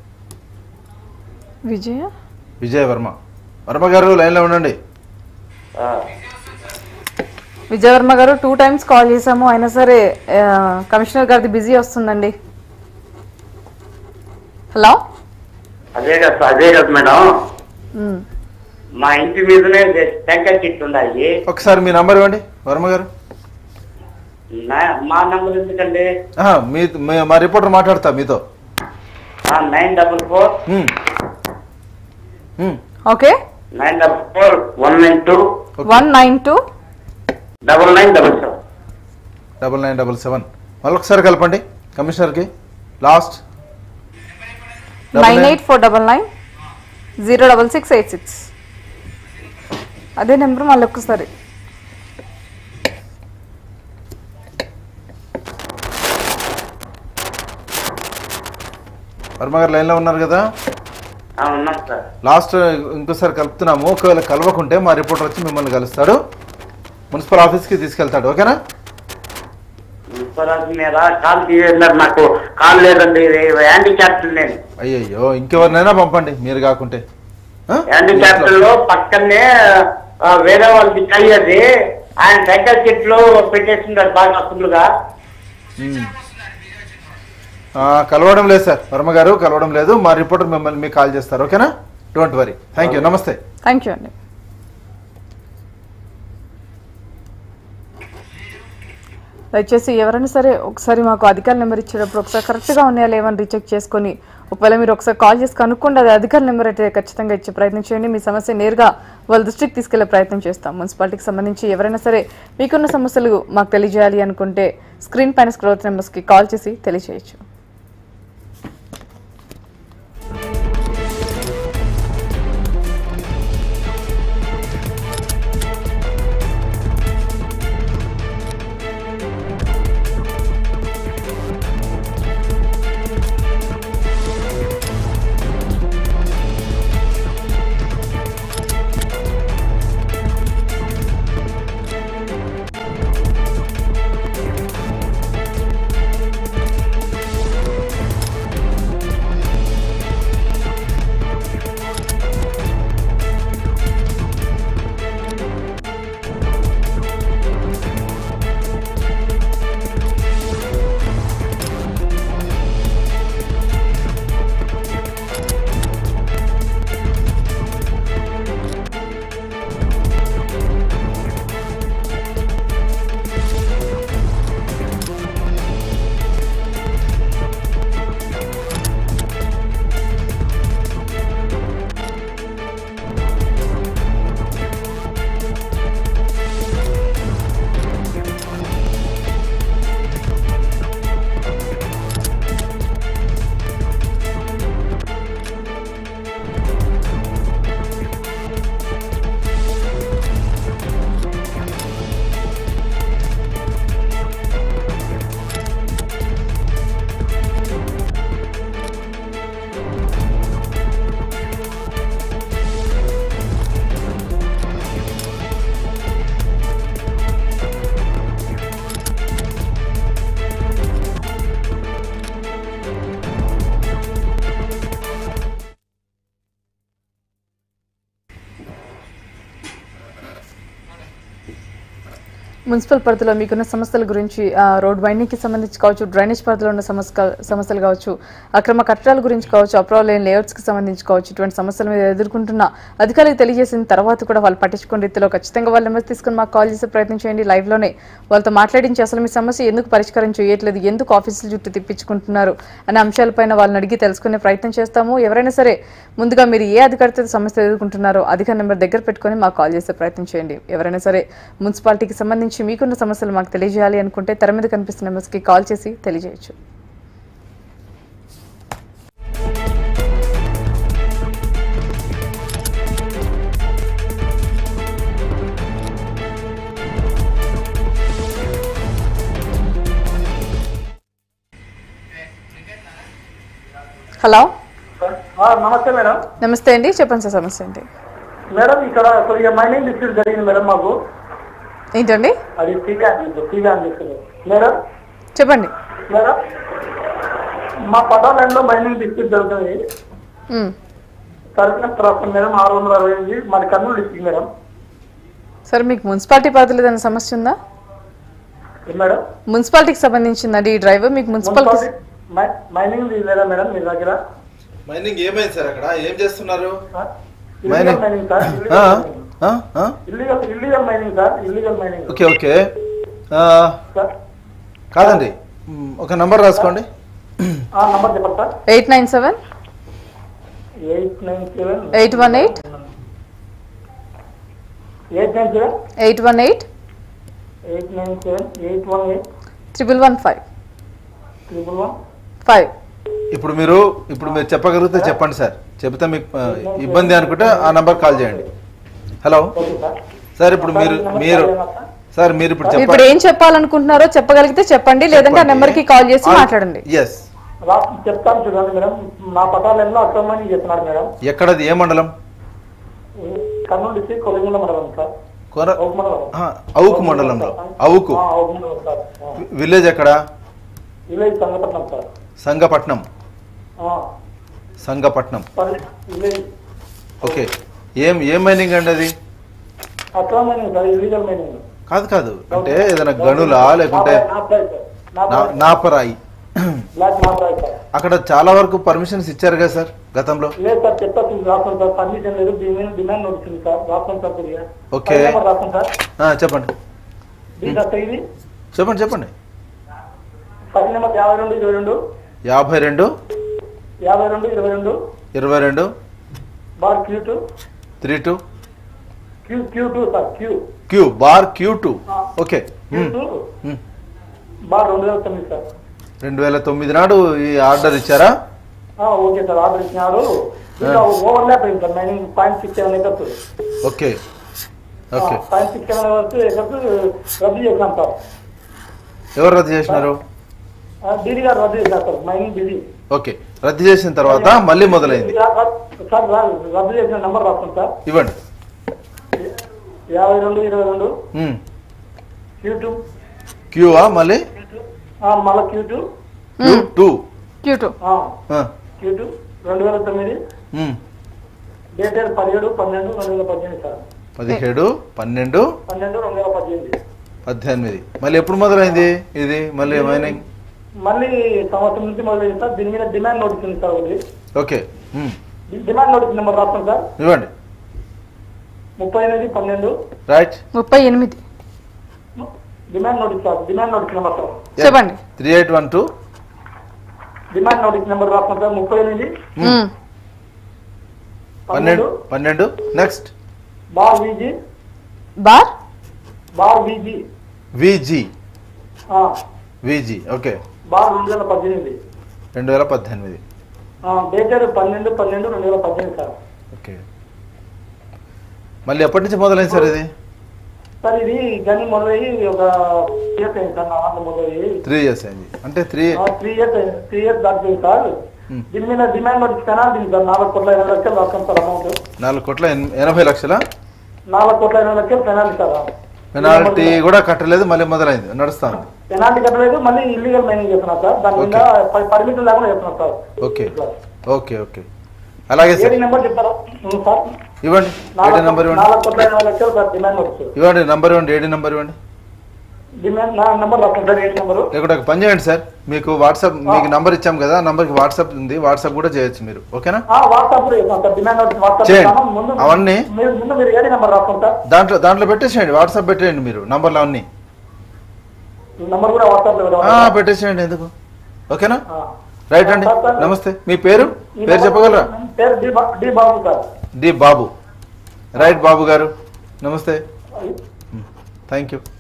Vijaya Vijay Varma Varma గారు లైన్లో ఉండండి విజయవర్మ గారు టూ టైమ్స్ కాల్ చేశాము అయినా సరే ఆ, కమిషనర్ గారిది బిజీ వస్తుందండి హలో అదే కదా సార్, అదే కదా మేడం మ్. మా ఇంటి మీదనే టెంకాయ చెట్లు ఉన్నాయి ఒకసారి మీ నంబర్ ఇవ్వండి వర్మ గారు నా- మా నంబర్ ఎందుకండి ఆహా, మీ మీ- మా రిపోర్టర్ మాట్లాడతా మీతో nine double four um. Um. Okay nine double four one nine two okay. One nine two double nine double seven double nine double seven మళ్ళీ ఒకసారి కలపండి కమిషనర్కి last nine eight four double nine zero double six eight six అదే number మళ్ళీ ఒక్కసారి వర్మ గారు లైన్లో ఉన్నారు కదా ఉన్నాం సార్ లాస్ట్ ఇంకోసారి కలుపుతున్నాము ఒకవేళ కలవకుంటే మా రిపోర్టర్ వచ్చి మిమ్మల్ని కలుస్తాడు మున్సిపల్ ఆఫీస్కి తీసుకెళ్తాడు ఓకేనా మున్సిపల్ మీద కాల్ తీయన్నారు నాకు కాల్ లేదండి హ్యాండిక్యాప్ట్ నేను అయ్యయ్యో ఇంకెవరినైనా పంపండి మీరు కాకుంటే ఆ? హ్యాండిక్యాప్ట్ లో పక్కనే ఆ, వేరే వాళ్ళది కై అది ఆయన సైకిల్ చెట్లు పెట్టేస్తున్నారు బాగా ఫుల్గా ఉమ్. ఆ, కలవడం లేదు సార్ వర్మ గారు కలవడం లేదు మా రిపోర్టర్ మిమ్మల్ని మీకు కాల్ చేస్తారు ఓకేనా డోంట్ వరీ థ్యాంక్ యూ నమస్తే థ్యాంక్ యూ అండి దయచేసి ఎవరైనా సరే ఒకసారి మాకు అధికార నెంబర్ ఇచ్చేటప్పుడు ఒకసారి కరెక్ట్గా ఉన్నాయా లేవని రీచెక్ చేసుకొని ఒకవేళ మీరు ఒకసారి కాల్ చేసి కనుక్కోండి అది అధికార నెంబర్ అయితే ఖచ్చితంగా ఇచ్చే ప్రయత్నం చేయండి మీ సమస్య నేరుగా వాళ్ళ దృష్టికి తీసుకెళ్లే ప్రయత్నం చేస్తాం మున్సిపాలిటీకి సంబంధించి ఎవరైనా సరే మీకున్న సమస్యలు మాకు తెలియజేయాలి అనుకుంటే స్క్రీన్ పైన స్క్రోత్ నెంబర్స్కి కాల్ చేసి తెలియజేయచ్చు మున్సిపల్ పరిధిలో మీకున్న సమస్యల గురించి ఆ, రోడ్ వైండింగ్కి సంబంధించి కావచ్చు డ్రైనేజ్ పరిధిలో ఉన్న సమస్య సమస్యలు కావచ్చు అక్రమ కట్టడాల గురించి కావచ్చు అప్రూవల్ లేని లేఅవుట్స్కి సంబంధించి కావచ్చు ఇటువంటి సమస్యలు మీరు ఎదుర్కొంటున్న అధికారులకు తెలియజేసిన తర్వాత కూడా వాళ్ళు పట్టించుకునే రీతిలో ఖచ్చితంగా వాళ్ళ నెంబర్ తీసుకుని మాకు కాల్ చేసే ప్రయత్నం చేయండి లైవ్లోనే వాళ్ళతో మాట్లాడించి అసలు మీ సమస్య ఎందుకు పరిష్కారం చేయట్లేదు ఎందుకు ఆఫీసుల చుట్టూ తిప్పించుకుంటున్నారు అనే అంశాలపైన వాళ్ళని అడిగి తెలుసుకునే ప్రయత్నం చేస్తాము ఎవరైనా సరే ముందుగా మీరు ఏ అధికారితో సమస్య ఎదుర్కొంటున్నారో అధికార నెంబర్ దగ్గర పెట్టుకొని మాకు కాల్ చేసే ప్రయత్నం చేయండి ఎవరైనా సరే మున్సిపాలిటీకి సంబంధించి మీకున్న సమస్యలు మాకు తెలియజేయాలి అనుకుంటే తెర మీద కనిపిస్తున్న నెంబర్స్కి కాల్ చేసి తెలియజేయచ్చు హలో ఆ, నమస్తే మేడం నమస్తే అండి చెప్పండి సార్ సమస్య ఏంటి మేడం ఇక్కడ కొద్దిగా మైనింగ్ డిస్ట్రిక్ట్ జరిగింది మేడం మాకు ఏంటండి అది టీగా టీగా అనిపిస్తుంది మేడం చెప్పండి మేడం మా పటాలంలో మైనింగ్ డిస్ట్రిక్ట్ జరుగుతుంది ఉమ్. సర్వీస్ రాష్ట్రం మేడం ఆరు వందల అరవై ఎనిమిది మాది కర్నూలు డిస్ట్రిక్ట్ మేడం సార్ మీకు మున్సిపాలిటీ పరిధిలో ఏదైనా సమస్య ఉందా ఏం మేడం మున్సిపాలిటీకి సంబంధించిందండి ఈ డ్రైవర్ మీకు మున్సిపాలిటీ మున్సిపాలిటీ మై- మైనింగ్ లేదా మేడం మీ దగ్గర మైనింగ్ ఏమైంది సార్ అక్కడ ఏం చేస్తున్నారు ఆ? ఇల్లీగల్ మైనింగ్ మైనింగ్ సార్ ఆ? Illegal mining. ఆ? ఆ? Illegal illegal mining sir illegal mining okay okay ఆ, సార్ కాదండి మ్, ఒక నంబర్ రాసుకోండి ఆ నంబర్ చెప్పండి sir eight nine seven eight nine seven eight one eight eight nine seven eight one eight eight nine seven eight one eight triple one five triple one five ఇప్పుడు మీరు ఇప్పుడు మీరు చెప్పగలిగితే చెప్పండి సార్ చెబితే మీకు ఆ, ఇబ్బంది అనుకుంటే ఆ నంబర్ కాల్ చేయండి హలో ఓకే సార్ సార్ ఇప్పుడు మీరు మీరు సార్ మీరు ఇప్పుడు మీరు ఇప్పుడు చెప్పండి ఏం చెప్పాలనుకుంటున్నారో చెప్పగలిగితే చెప్పండి లేదంటే ఆ నెంబర్ కి కాల్ చేసి మాట్లాడండి ఎస్ రాష్ట్రం చెప్తాను చూడండి మేడం నా పటాలెల్లో అక్రమాన్ని చేస్తున్నారు మేడం ఎక్కడది ఏ మండలం ఈ కర్నూలు డిస్ట్రిక్ట్ కొలిగుండ మండలం సార్ కొర అవుకు మండలం ఆ, అవుకు మండలంలో అవుకు ఆ, అవుకు మండలం సార్ ఆ. విలేజ్ ఎక్కడ విలేజ్ సంగపట్నం సార్ సంగపట్నం ఆ. సంగపట్నం పల్లి- విలేజ్ ఓకే ఏం ఏం మైనింగ్ అండి అది అక్రమ మైనింగ్ సార్ ఇల్లీగల్ మైనింగ్ కాదు కాదు అంటే ఏదైనా గనులా లేకుంటే నాపరాయి సార్ నా- నాపరాయి. నాపరాయి బ్లాక్ నాపరాయి సార్ అక్కడ చాలా వరకు పర్మిషన్స్ ఇచ్చారు కదా సార్ గతంలో లేదు సార్ చెప్పాల్సింది రాస్తాం సార్ పర్మిషన్ లేదు దీని మీద డిమాండ్ నడుస్తుంది సార్ రాస్తాం సార్ కొద్దిగా ఓకే. ఫైల్ నెంబర్ రాస్తాం సార్ ఆ, చెప్పండి దీని సార్ ఇది చెప్పండి చెప్పండి ఫైల్ నెంబర్ యాభై రెండు ఇరవై రెండు యాభై రెండు యాభై రెండు ఇరవై రెండు ఇరవై రెండు bar Q two three two Q Q two sir Q Q bar Q two okay Q hmm. Two hmm. Bar రెండు వేల తొమ్మిది సార్ రెండు వేల తొమ్మిది నాడు ఈ ఆర్డర్ ఇచ్చారా ఆ, ఓకే సార్ ఆర్డర్ ఇచ్చినారు ఇంకా ఓవర్ ల్యాప్ అయింది sir nine point six seven acres okay okay point six seven acres acres రద్దు చేసినాం సార్ ఎవరు రద్దు చేసినారు డీడీ గారు రద్దు చేసినారు సార్ మైనింగ్ డీడీ ఓకే రద్దు చేసిన తర్వాత మళ్ళీ మొదలైంది సార్ రా- రద్దు చేసిన నెంబర్ రాస్తాం సార్ ఇవ్వండి యాభై రెండు ఇరవై రెండు మ్మ్. క్యూ టూ క్యూవా మళ్ళీ మళ్ళీ Q two Q two Q two ఆ, క్యూ టూ రెండు వేల తొమ్మిది మ్మ్. డేటెడ్ పదిహేడు పన్నెండు రెండు వేల పద్దెనిమిది సార్ పదిహేడు పన్నెండు పన్నెండు రెండు వేల పద్దెనిమిది పద్దెనిమిది మళ్ళీ ఎప్పుడు మొదలైంది ఇది మళ్ళీ మైనింగ్ మళ్ళీ సంవత్సరం నుంచి మొదలైంది సార్ దీని మీద డిమాండ్ నోటీస్ ఉంది సార్ ఒకటి ఓకే మ్మ్. డి- డిమాండ్ నోటీస్ నెంబర్ రాస్తాం సార్ ఇవ్వండి ముప్పై ఎనిమిది పన్నెండు రైట్ ముప్పై ఎనిమిది demand notice sir demand notice number sir చెప్పండి three eight one two demand notice number రాస్తాం సార్ ముప్పై ఎనిమిది మ్మ్. పన్నెండు పన్నెండు పన్నెండు next bar VG bar bar VG VG VG okay bar రెండు వేల పద్దెనిమిది రెండు వేల పద్దెనిమిది డేటెడ్ పన్నెండు పన్నెండు రెండు వేల పద్దెనిమిది సార్ ఓకే మళ్ళీ ఎప్పటి నుంచి మొదలైంది సార్ ఇది సార్ ఇది గని మొదలయ్యి ఒక ఇయర్స్ అయింది సార్ నా ఆటలు మొదలయ్యి త్రీ ఇయర్స్ అయింది అంటే three three years three years దాటిపోయింది సార్ Hmm. దీని మీద డిమాండ్ నోటీస్ కన్నా దీనికి సార్ నాలుగు కోట్ల ఎనభై లక్షలు రాస్తాం సార్ అమౌంట్ నాలుగు కోట్ల ఎన్- ఎనభై లక్షల నాలుగు కోట్ల ఎనభై లక్షలు పెనాల్టీ సార్ పెనాల్టీ కూడా కట్టలేదు మళ్ళీ మొదలైంది నడుస్తాను పెనాల్టీ కట్టలేదు మళ్ళీ ఇల్లీగల్ మైనింగ్ చేస్తున్నాం సార్ దాని మీద పర్మిషన్ లేకుండా చేస్తున్నాం సార్ ఓకే ఓకే ఓకే అలాగే సార్ ఏడి నెంబర్ చెప్తారా ఉం, సార్ ఇవ్వండి ఏడి నాలుగు నంబర్ ఇవ్వండి నాలుగు కోట్ల ఎనభై లక్షలు సార్ డిమాండ్ నోటీస్ ఇవ్వండి నంబర్ ఇవ్వండి ఏడి నంబర్ ఇవ్వండి డిమాండ్ నా నెంబర్ రాసుకుంటారు ఏంటి నెంబరు లేకుంటే ఒక పని చేయండి సార్ మీకు వాట్సాప్ మీకు నంబర్ ఇచ్చాం కదా నంబర్కి వాట్సాప్ ఉంది వాట్సాప్ కూడా చేయొచ్చు మీరు ఓకేనా వాట్సాప్ డిమాండ్ వచ్చి వాట్సాప్ చేయండి. ఇస్తాను. ముందు అవన్నీ? మీరు ముందు మీరు ఏది నెంబర్ రాసుకుంటా దాంట్లో దాంట్లో పెట్టేసేయండి వాట్సాప్ పెట్టేయండి మీరు నంబర్లు అవన్నీ నెంబర్ కూడా వాట్సాప్ లో ఆ, పెట్టేసేయండి ఎందుకు ఓకేనా ఆ. రైట్ అండి సార్, సార్. నమస్తే మీ పేరు ఈ పేరు నెంబర్ చెప్పగలరా పేరు డి బా- D Babu sir D Babu right Babu garu నమస్తే థ్యాంక్ యూ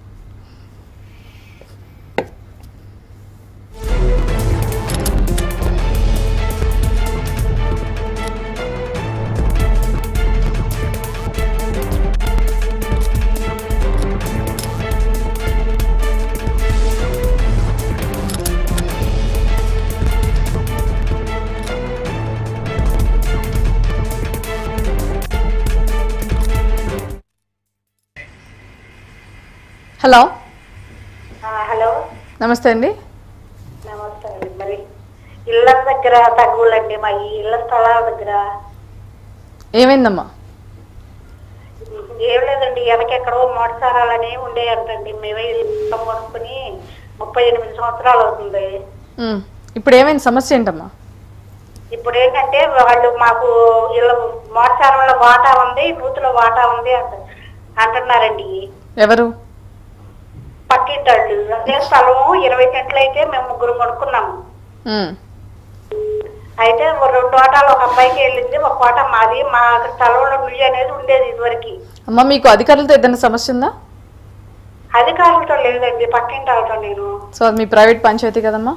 హలో హలో నమస్తే అండి నమస్తే అండి మరి ఇళ్ళ దగ్గర తగ్గులండి మా ఈ ఇళ్ళ స్థలాల దగ్గర ఏమైందమ్మా ఏం లేదండి వెనకెక్కడో మోటసారాలని ఉండేయంటండి మేమే ఇల్లు కొనుక్కుని ముప్పై ఎనిమిది సంవత్సరాలు అవుతుంది ఉమ్, ఇప్పుడు ఏమైంది సమస్య ఏంటమ్మా ఇప్పుడు ఏంటంటే వాళ్ళు మాకు ఇళ్ళ మోటసారంలో వాటా ఉంది నూతులో వాటా ఉంది అంట అంటున్నారండి ఎవరు పక్కింటాళ్ళు అదే స్థలం ఇరవై సెంట్లు అయితే మేము ముగ్గురు కొనుక్కున్నాము ఉమ్, అయితే ఓ రెండు వాటాలు ఒక అబ్బాయికి వెళ్ళింది ఒక వాటా మాది మా స్థలంలో నుయ్యి అనేది ఉండేది ఇదివరకు అమ్మా మీకు అధికారులతో ఏదైనా సమస్య ఉందా అధికారులతో లేదండి పక్కింటి వాళ్ళతో నేను సో అది మీ ప్రైవేట్ పంచాయతీ కదమ్మా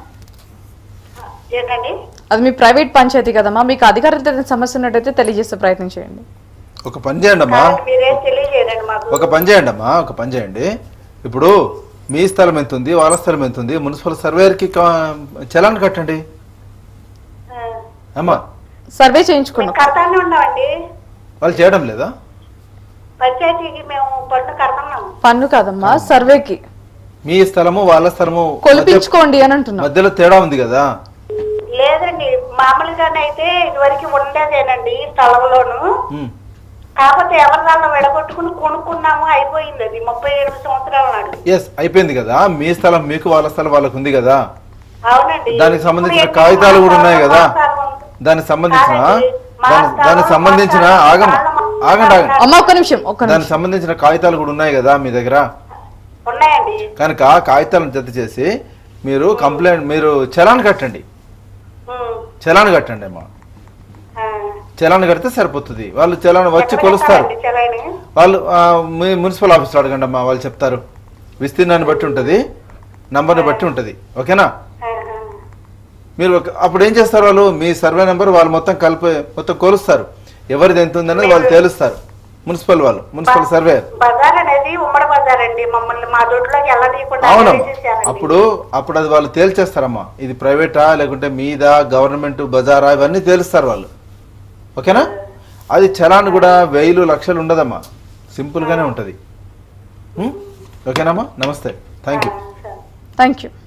ఏంటండి అది మీ ప్రైవేట్ పంచాయతీ కదమ్మా మీకు అధికారులతో ఏదైనా సమస్య ఉన్నట్టయితే తెలియజేసే ప్రయత్నం చేయండి ఒక పని చేయండి అమ్మా కాబట్టి మీరేం తెలియజేయదండి మాకు ఒక పని చేయండి అమ్మా ఒక పని చేయండి ఇప్పుడు మీ స్థలం ఎంత ఉంది వాళ్ళ స్థలం ఎంత ఉంది మున్సిపల్ సర్వేయర్కి కా- చలాన్ కట్టండి ఆ, అమ్మా సర్వే మేము చేయించుకున్నాం కడతానే ఉన్నామండి వాళ్ళు చేయడం లేదా పంచాయతీకి మేము పన్ను కడుతున్నాము పన్ను కాదమ్మా సర్వేకి మీ స్థలము వాళ్ళ స్థలము మధ్య- కొలిపించుకోండి అని అంటున్నాం మధ్యలో తేడా ఉంది కదా లేదండి మామూలుగానైతే ఇదివరకు ఉండేదేనండి ఈ స్థలంలోను ఉమ్. కాకపోతే ఎవరి దాన్ని విడగొట్టుకుని కొనుక్కున్నాము అయిపోయింది అది ముప్పై ఎనిమిది సంవత్సరాల నాడు ఎస్ అయిపోయింది కదా మీ స్థలం మీకు వాళ్ళ స్థలం వాళ్ళకు ఉంది కదా అవునండి దానికి సంబంధించిన ఇప్పుడు కాగితాలు ఏంటి, కూడా మా ఉన్నాయి కదా స్థలం ఉంది. దానికి సంబంధించిన కాదండి, మా దాని- స్థలం, దానికి మా సంబంధించిన స్థలం, ఆగండి మా ఆగండి ఆగండి అమ్మ ఒక్క నిమిషం ఒక్క దానికి నిమిషం సంబంధించిన కాగితాలు కూడా ఉన్నాయి కదా మీ దగ్గర ఉన్నాయండి కనుక కాగితాలను జత చేసి మీరు కంప్లైంట్ మీరు చలాన్ కట్టండి ఉమ్, చలాన్ కట్టండి అమ్మా ఆ. చలాన్ కడితే సరిపోతుంది వాళ్ళు చలాన్ వచ్చి ఎక్కడ కొలుస్తారు కట్టాలండి చలాని? వాళ్ళు ఆ, మీ మున్సిపల్ ఆఫీస్లో అడగండి అమ్మా వాళ్ళు చెప్తారు విస్తీర్ణాన్ని బట్టి ఉంటుంది నంబర్ని బట్టి ఉంటుంది ఓకేనా ఆ, ఆ. మీరు ఒక- అప్పుడు ఏం చేస్తారు వాళ్ళు మీ సర్వే నెంబర్ వాళ్ళు మొత్తం కలిపి మొత్తం కొలుస్తారు ఎవరిది ఎంత ఉందనేది వాళ్ళు తేలుస్తారు మున్సిపల్ వాళ్ళు మున్సిపల్ సర్వే బజార్ అనేది ఉమ్మడి బజార్ అండి మమ్మల్ని మా దొడ్లోకి వెళ్ళనీయకుండా అవునమ్మా వేసేసారండి. అప్పుడు అప్పుడు అది వాళ్ళు తేల్చేస్తారమ్మా ఇది ప్రైవేటా లేకుంటే మీదా గవర్నమెంట్ బజారా ఇవన్నీ తేలుస్తారు వాళ్ళు ఓకేనా అది చలాన్ కూడా వెయ్యిలు లక్షలు ఉండదమ్మా సింపుల్గానే ఉంటుంది ఉం? ఓకేనమ్మా నమస్తే థ్యాంక్ యూ థ్యాంక్ యూ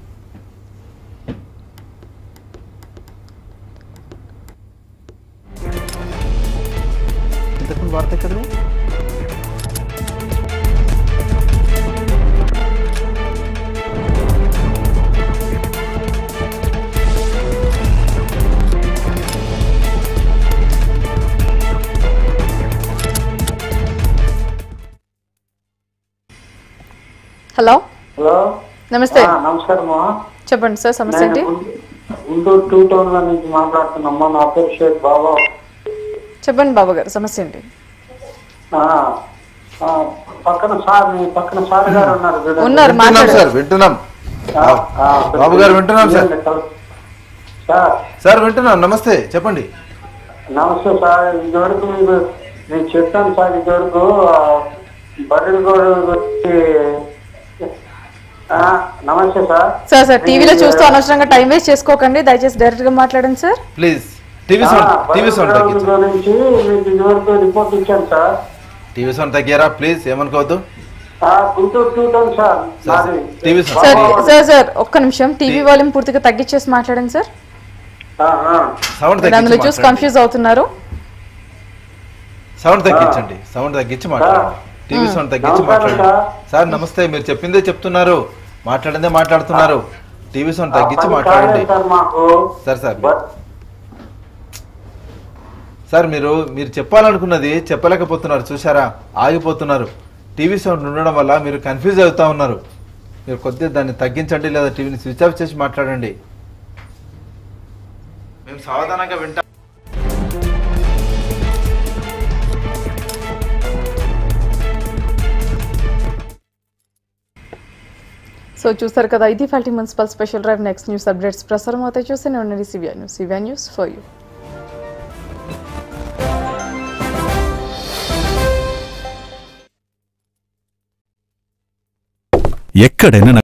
ఇంతకుముందు వార్త ఎక్కడ హలో హలో నమస్తే ఆ, నమస్కారమ్మా చెప్పండి సార్ సమస్య ఏంటి నేను గుంటూ- గుంటూరు టూ టౌన్ లో నుంచి మాట్లాడుతున్నామ్మా నా పేరు షేక్ బాబా చెప్పండి బాబు గారు సమస్య ఏంటి ఆ, ఆ, పక్కన సార్ మీ పక్కన సార్ గారు ఉన్నారు చూడండి. ఉన్నారు వింటున్నాం మాట్లాడారు సార్ వింటున్నాం ఆ, ఆ, బాబు గారు వింటున్నాం సార్ సార్ సార్ వింటున్నాం నమస్తే చెప్పండి నమస్తే సార్ ఇదివరకు మీకు నేను చెప్పాను సార్ ఇదివరకు ఆ, బర్రెలు కూడా వచ్చి ఆ, నమస్తే సార్ సార్ సార్ టీవీలో చూస్తూ అనవసరంగా టైం వేస్ట్ చేసుకోకండి దయచేసి డైరెక్ట్ గా మాట్లాడండి సార్ ప్లీజ్ టీవీ ఆ, సౌండ్ టీవీ సౌండ్ బర్రెల తగ్గించు గురించి మీకు ఇదివరకు రిపోర్ట్ ఇచ్చాను సార్ టీవీ సౌండ్ తగ్గారా ప్లీజ్ ఏమనుకోవద్దు ఆ, Guntur two town sir sir నాది టీవీ సౌండ్ సార్ తగ్గి- సార్ సార్ ఒక్క నిమిషం టీవీ వాల్యూమ్ పూర్తిగా తగ్గించేసి మాట్లాడండి సార్ ఆ, ఆ. సౌండ్ మీరు అందులో చూసి తగ్గించి కన్ఫ్యూజ్ అవుతున్నారు సౌండ్ తగ్గించండి సౌండ్ తగ్గించి మాట్లాడండి టీవీ సౌండ్ తగ్గించి నమస్కారం మాట్లాడండి సార్. సార్ నమస్తే మీరు చెప్పిందే చెప్తున్నారు మాట్లాడిందే మాట్లాడుతున్నారు టీవీ సౌండ్ తగ్గించి పని మాట్లాడండి కాలేదు సార్ మాకు సార్ సార్ బట్ సార్ మీరు మీరు చెప్పాలనుకున్నది చెప్పలేకపోతున్నారు చూసారా ఆగిపోతున్నారు టీవీ సౌండ్ ఉండడం వల్ల మీరు కన్ఫ్యూజ్ అవుతా ఉన్నారు మీరు కొద్దిగా దాన్ని తగ్గించండి లేదా టీవీని స్విచ్ ఆఫ్ చేసి మాట్లాడండి మేము సావధానంగా వింటాం సో చూసారు కదా ఇది faulty municipal special drive next news updates ప్రసారం అవుతాయి చూస్తూనే ఉండండి సివియా న్యూస్ సివియా న్యూస్ ఫర్ యూ ఎక్కడైనా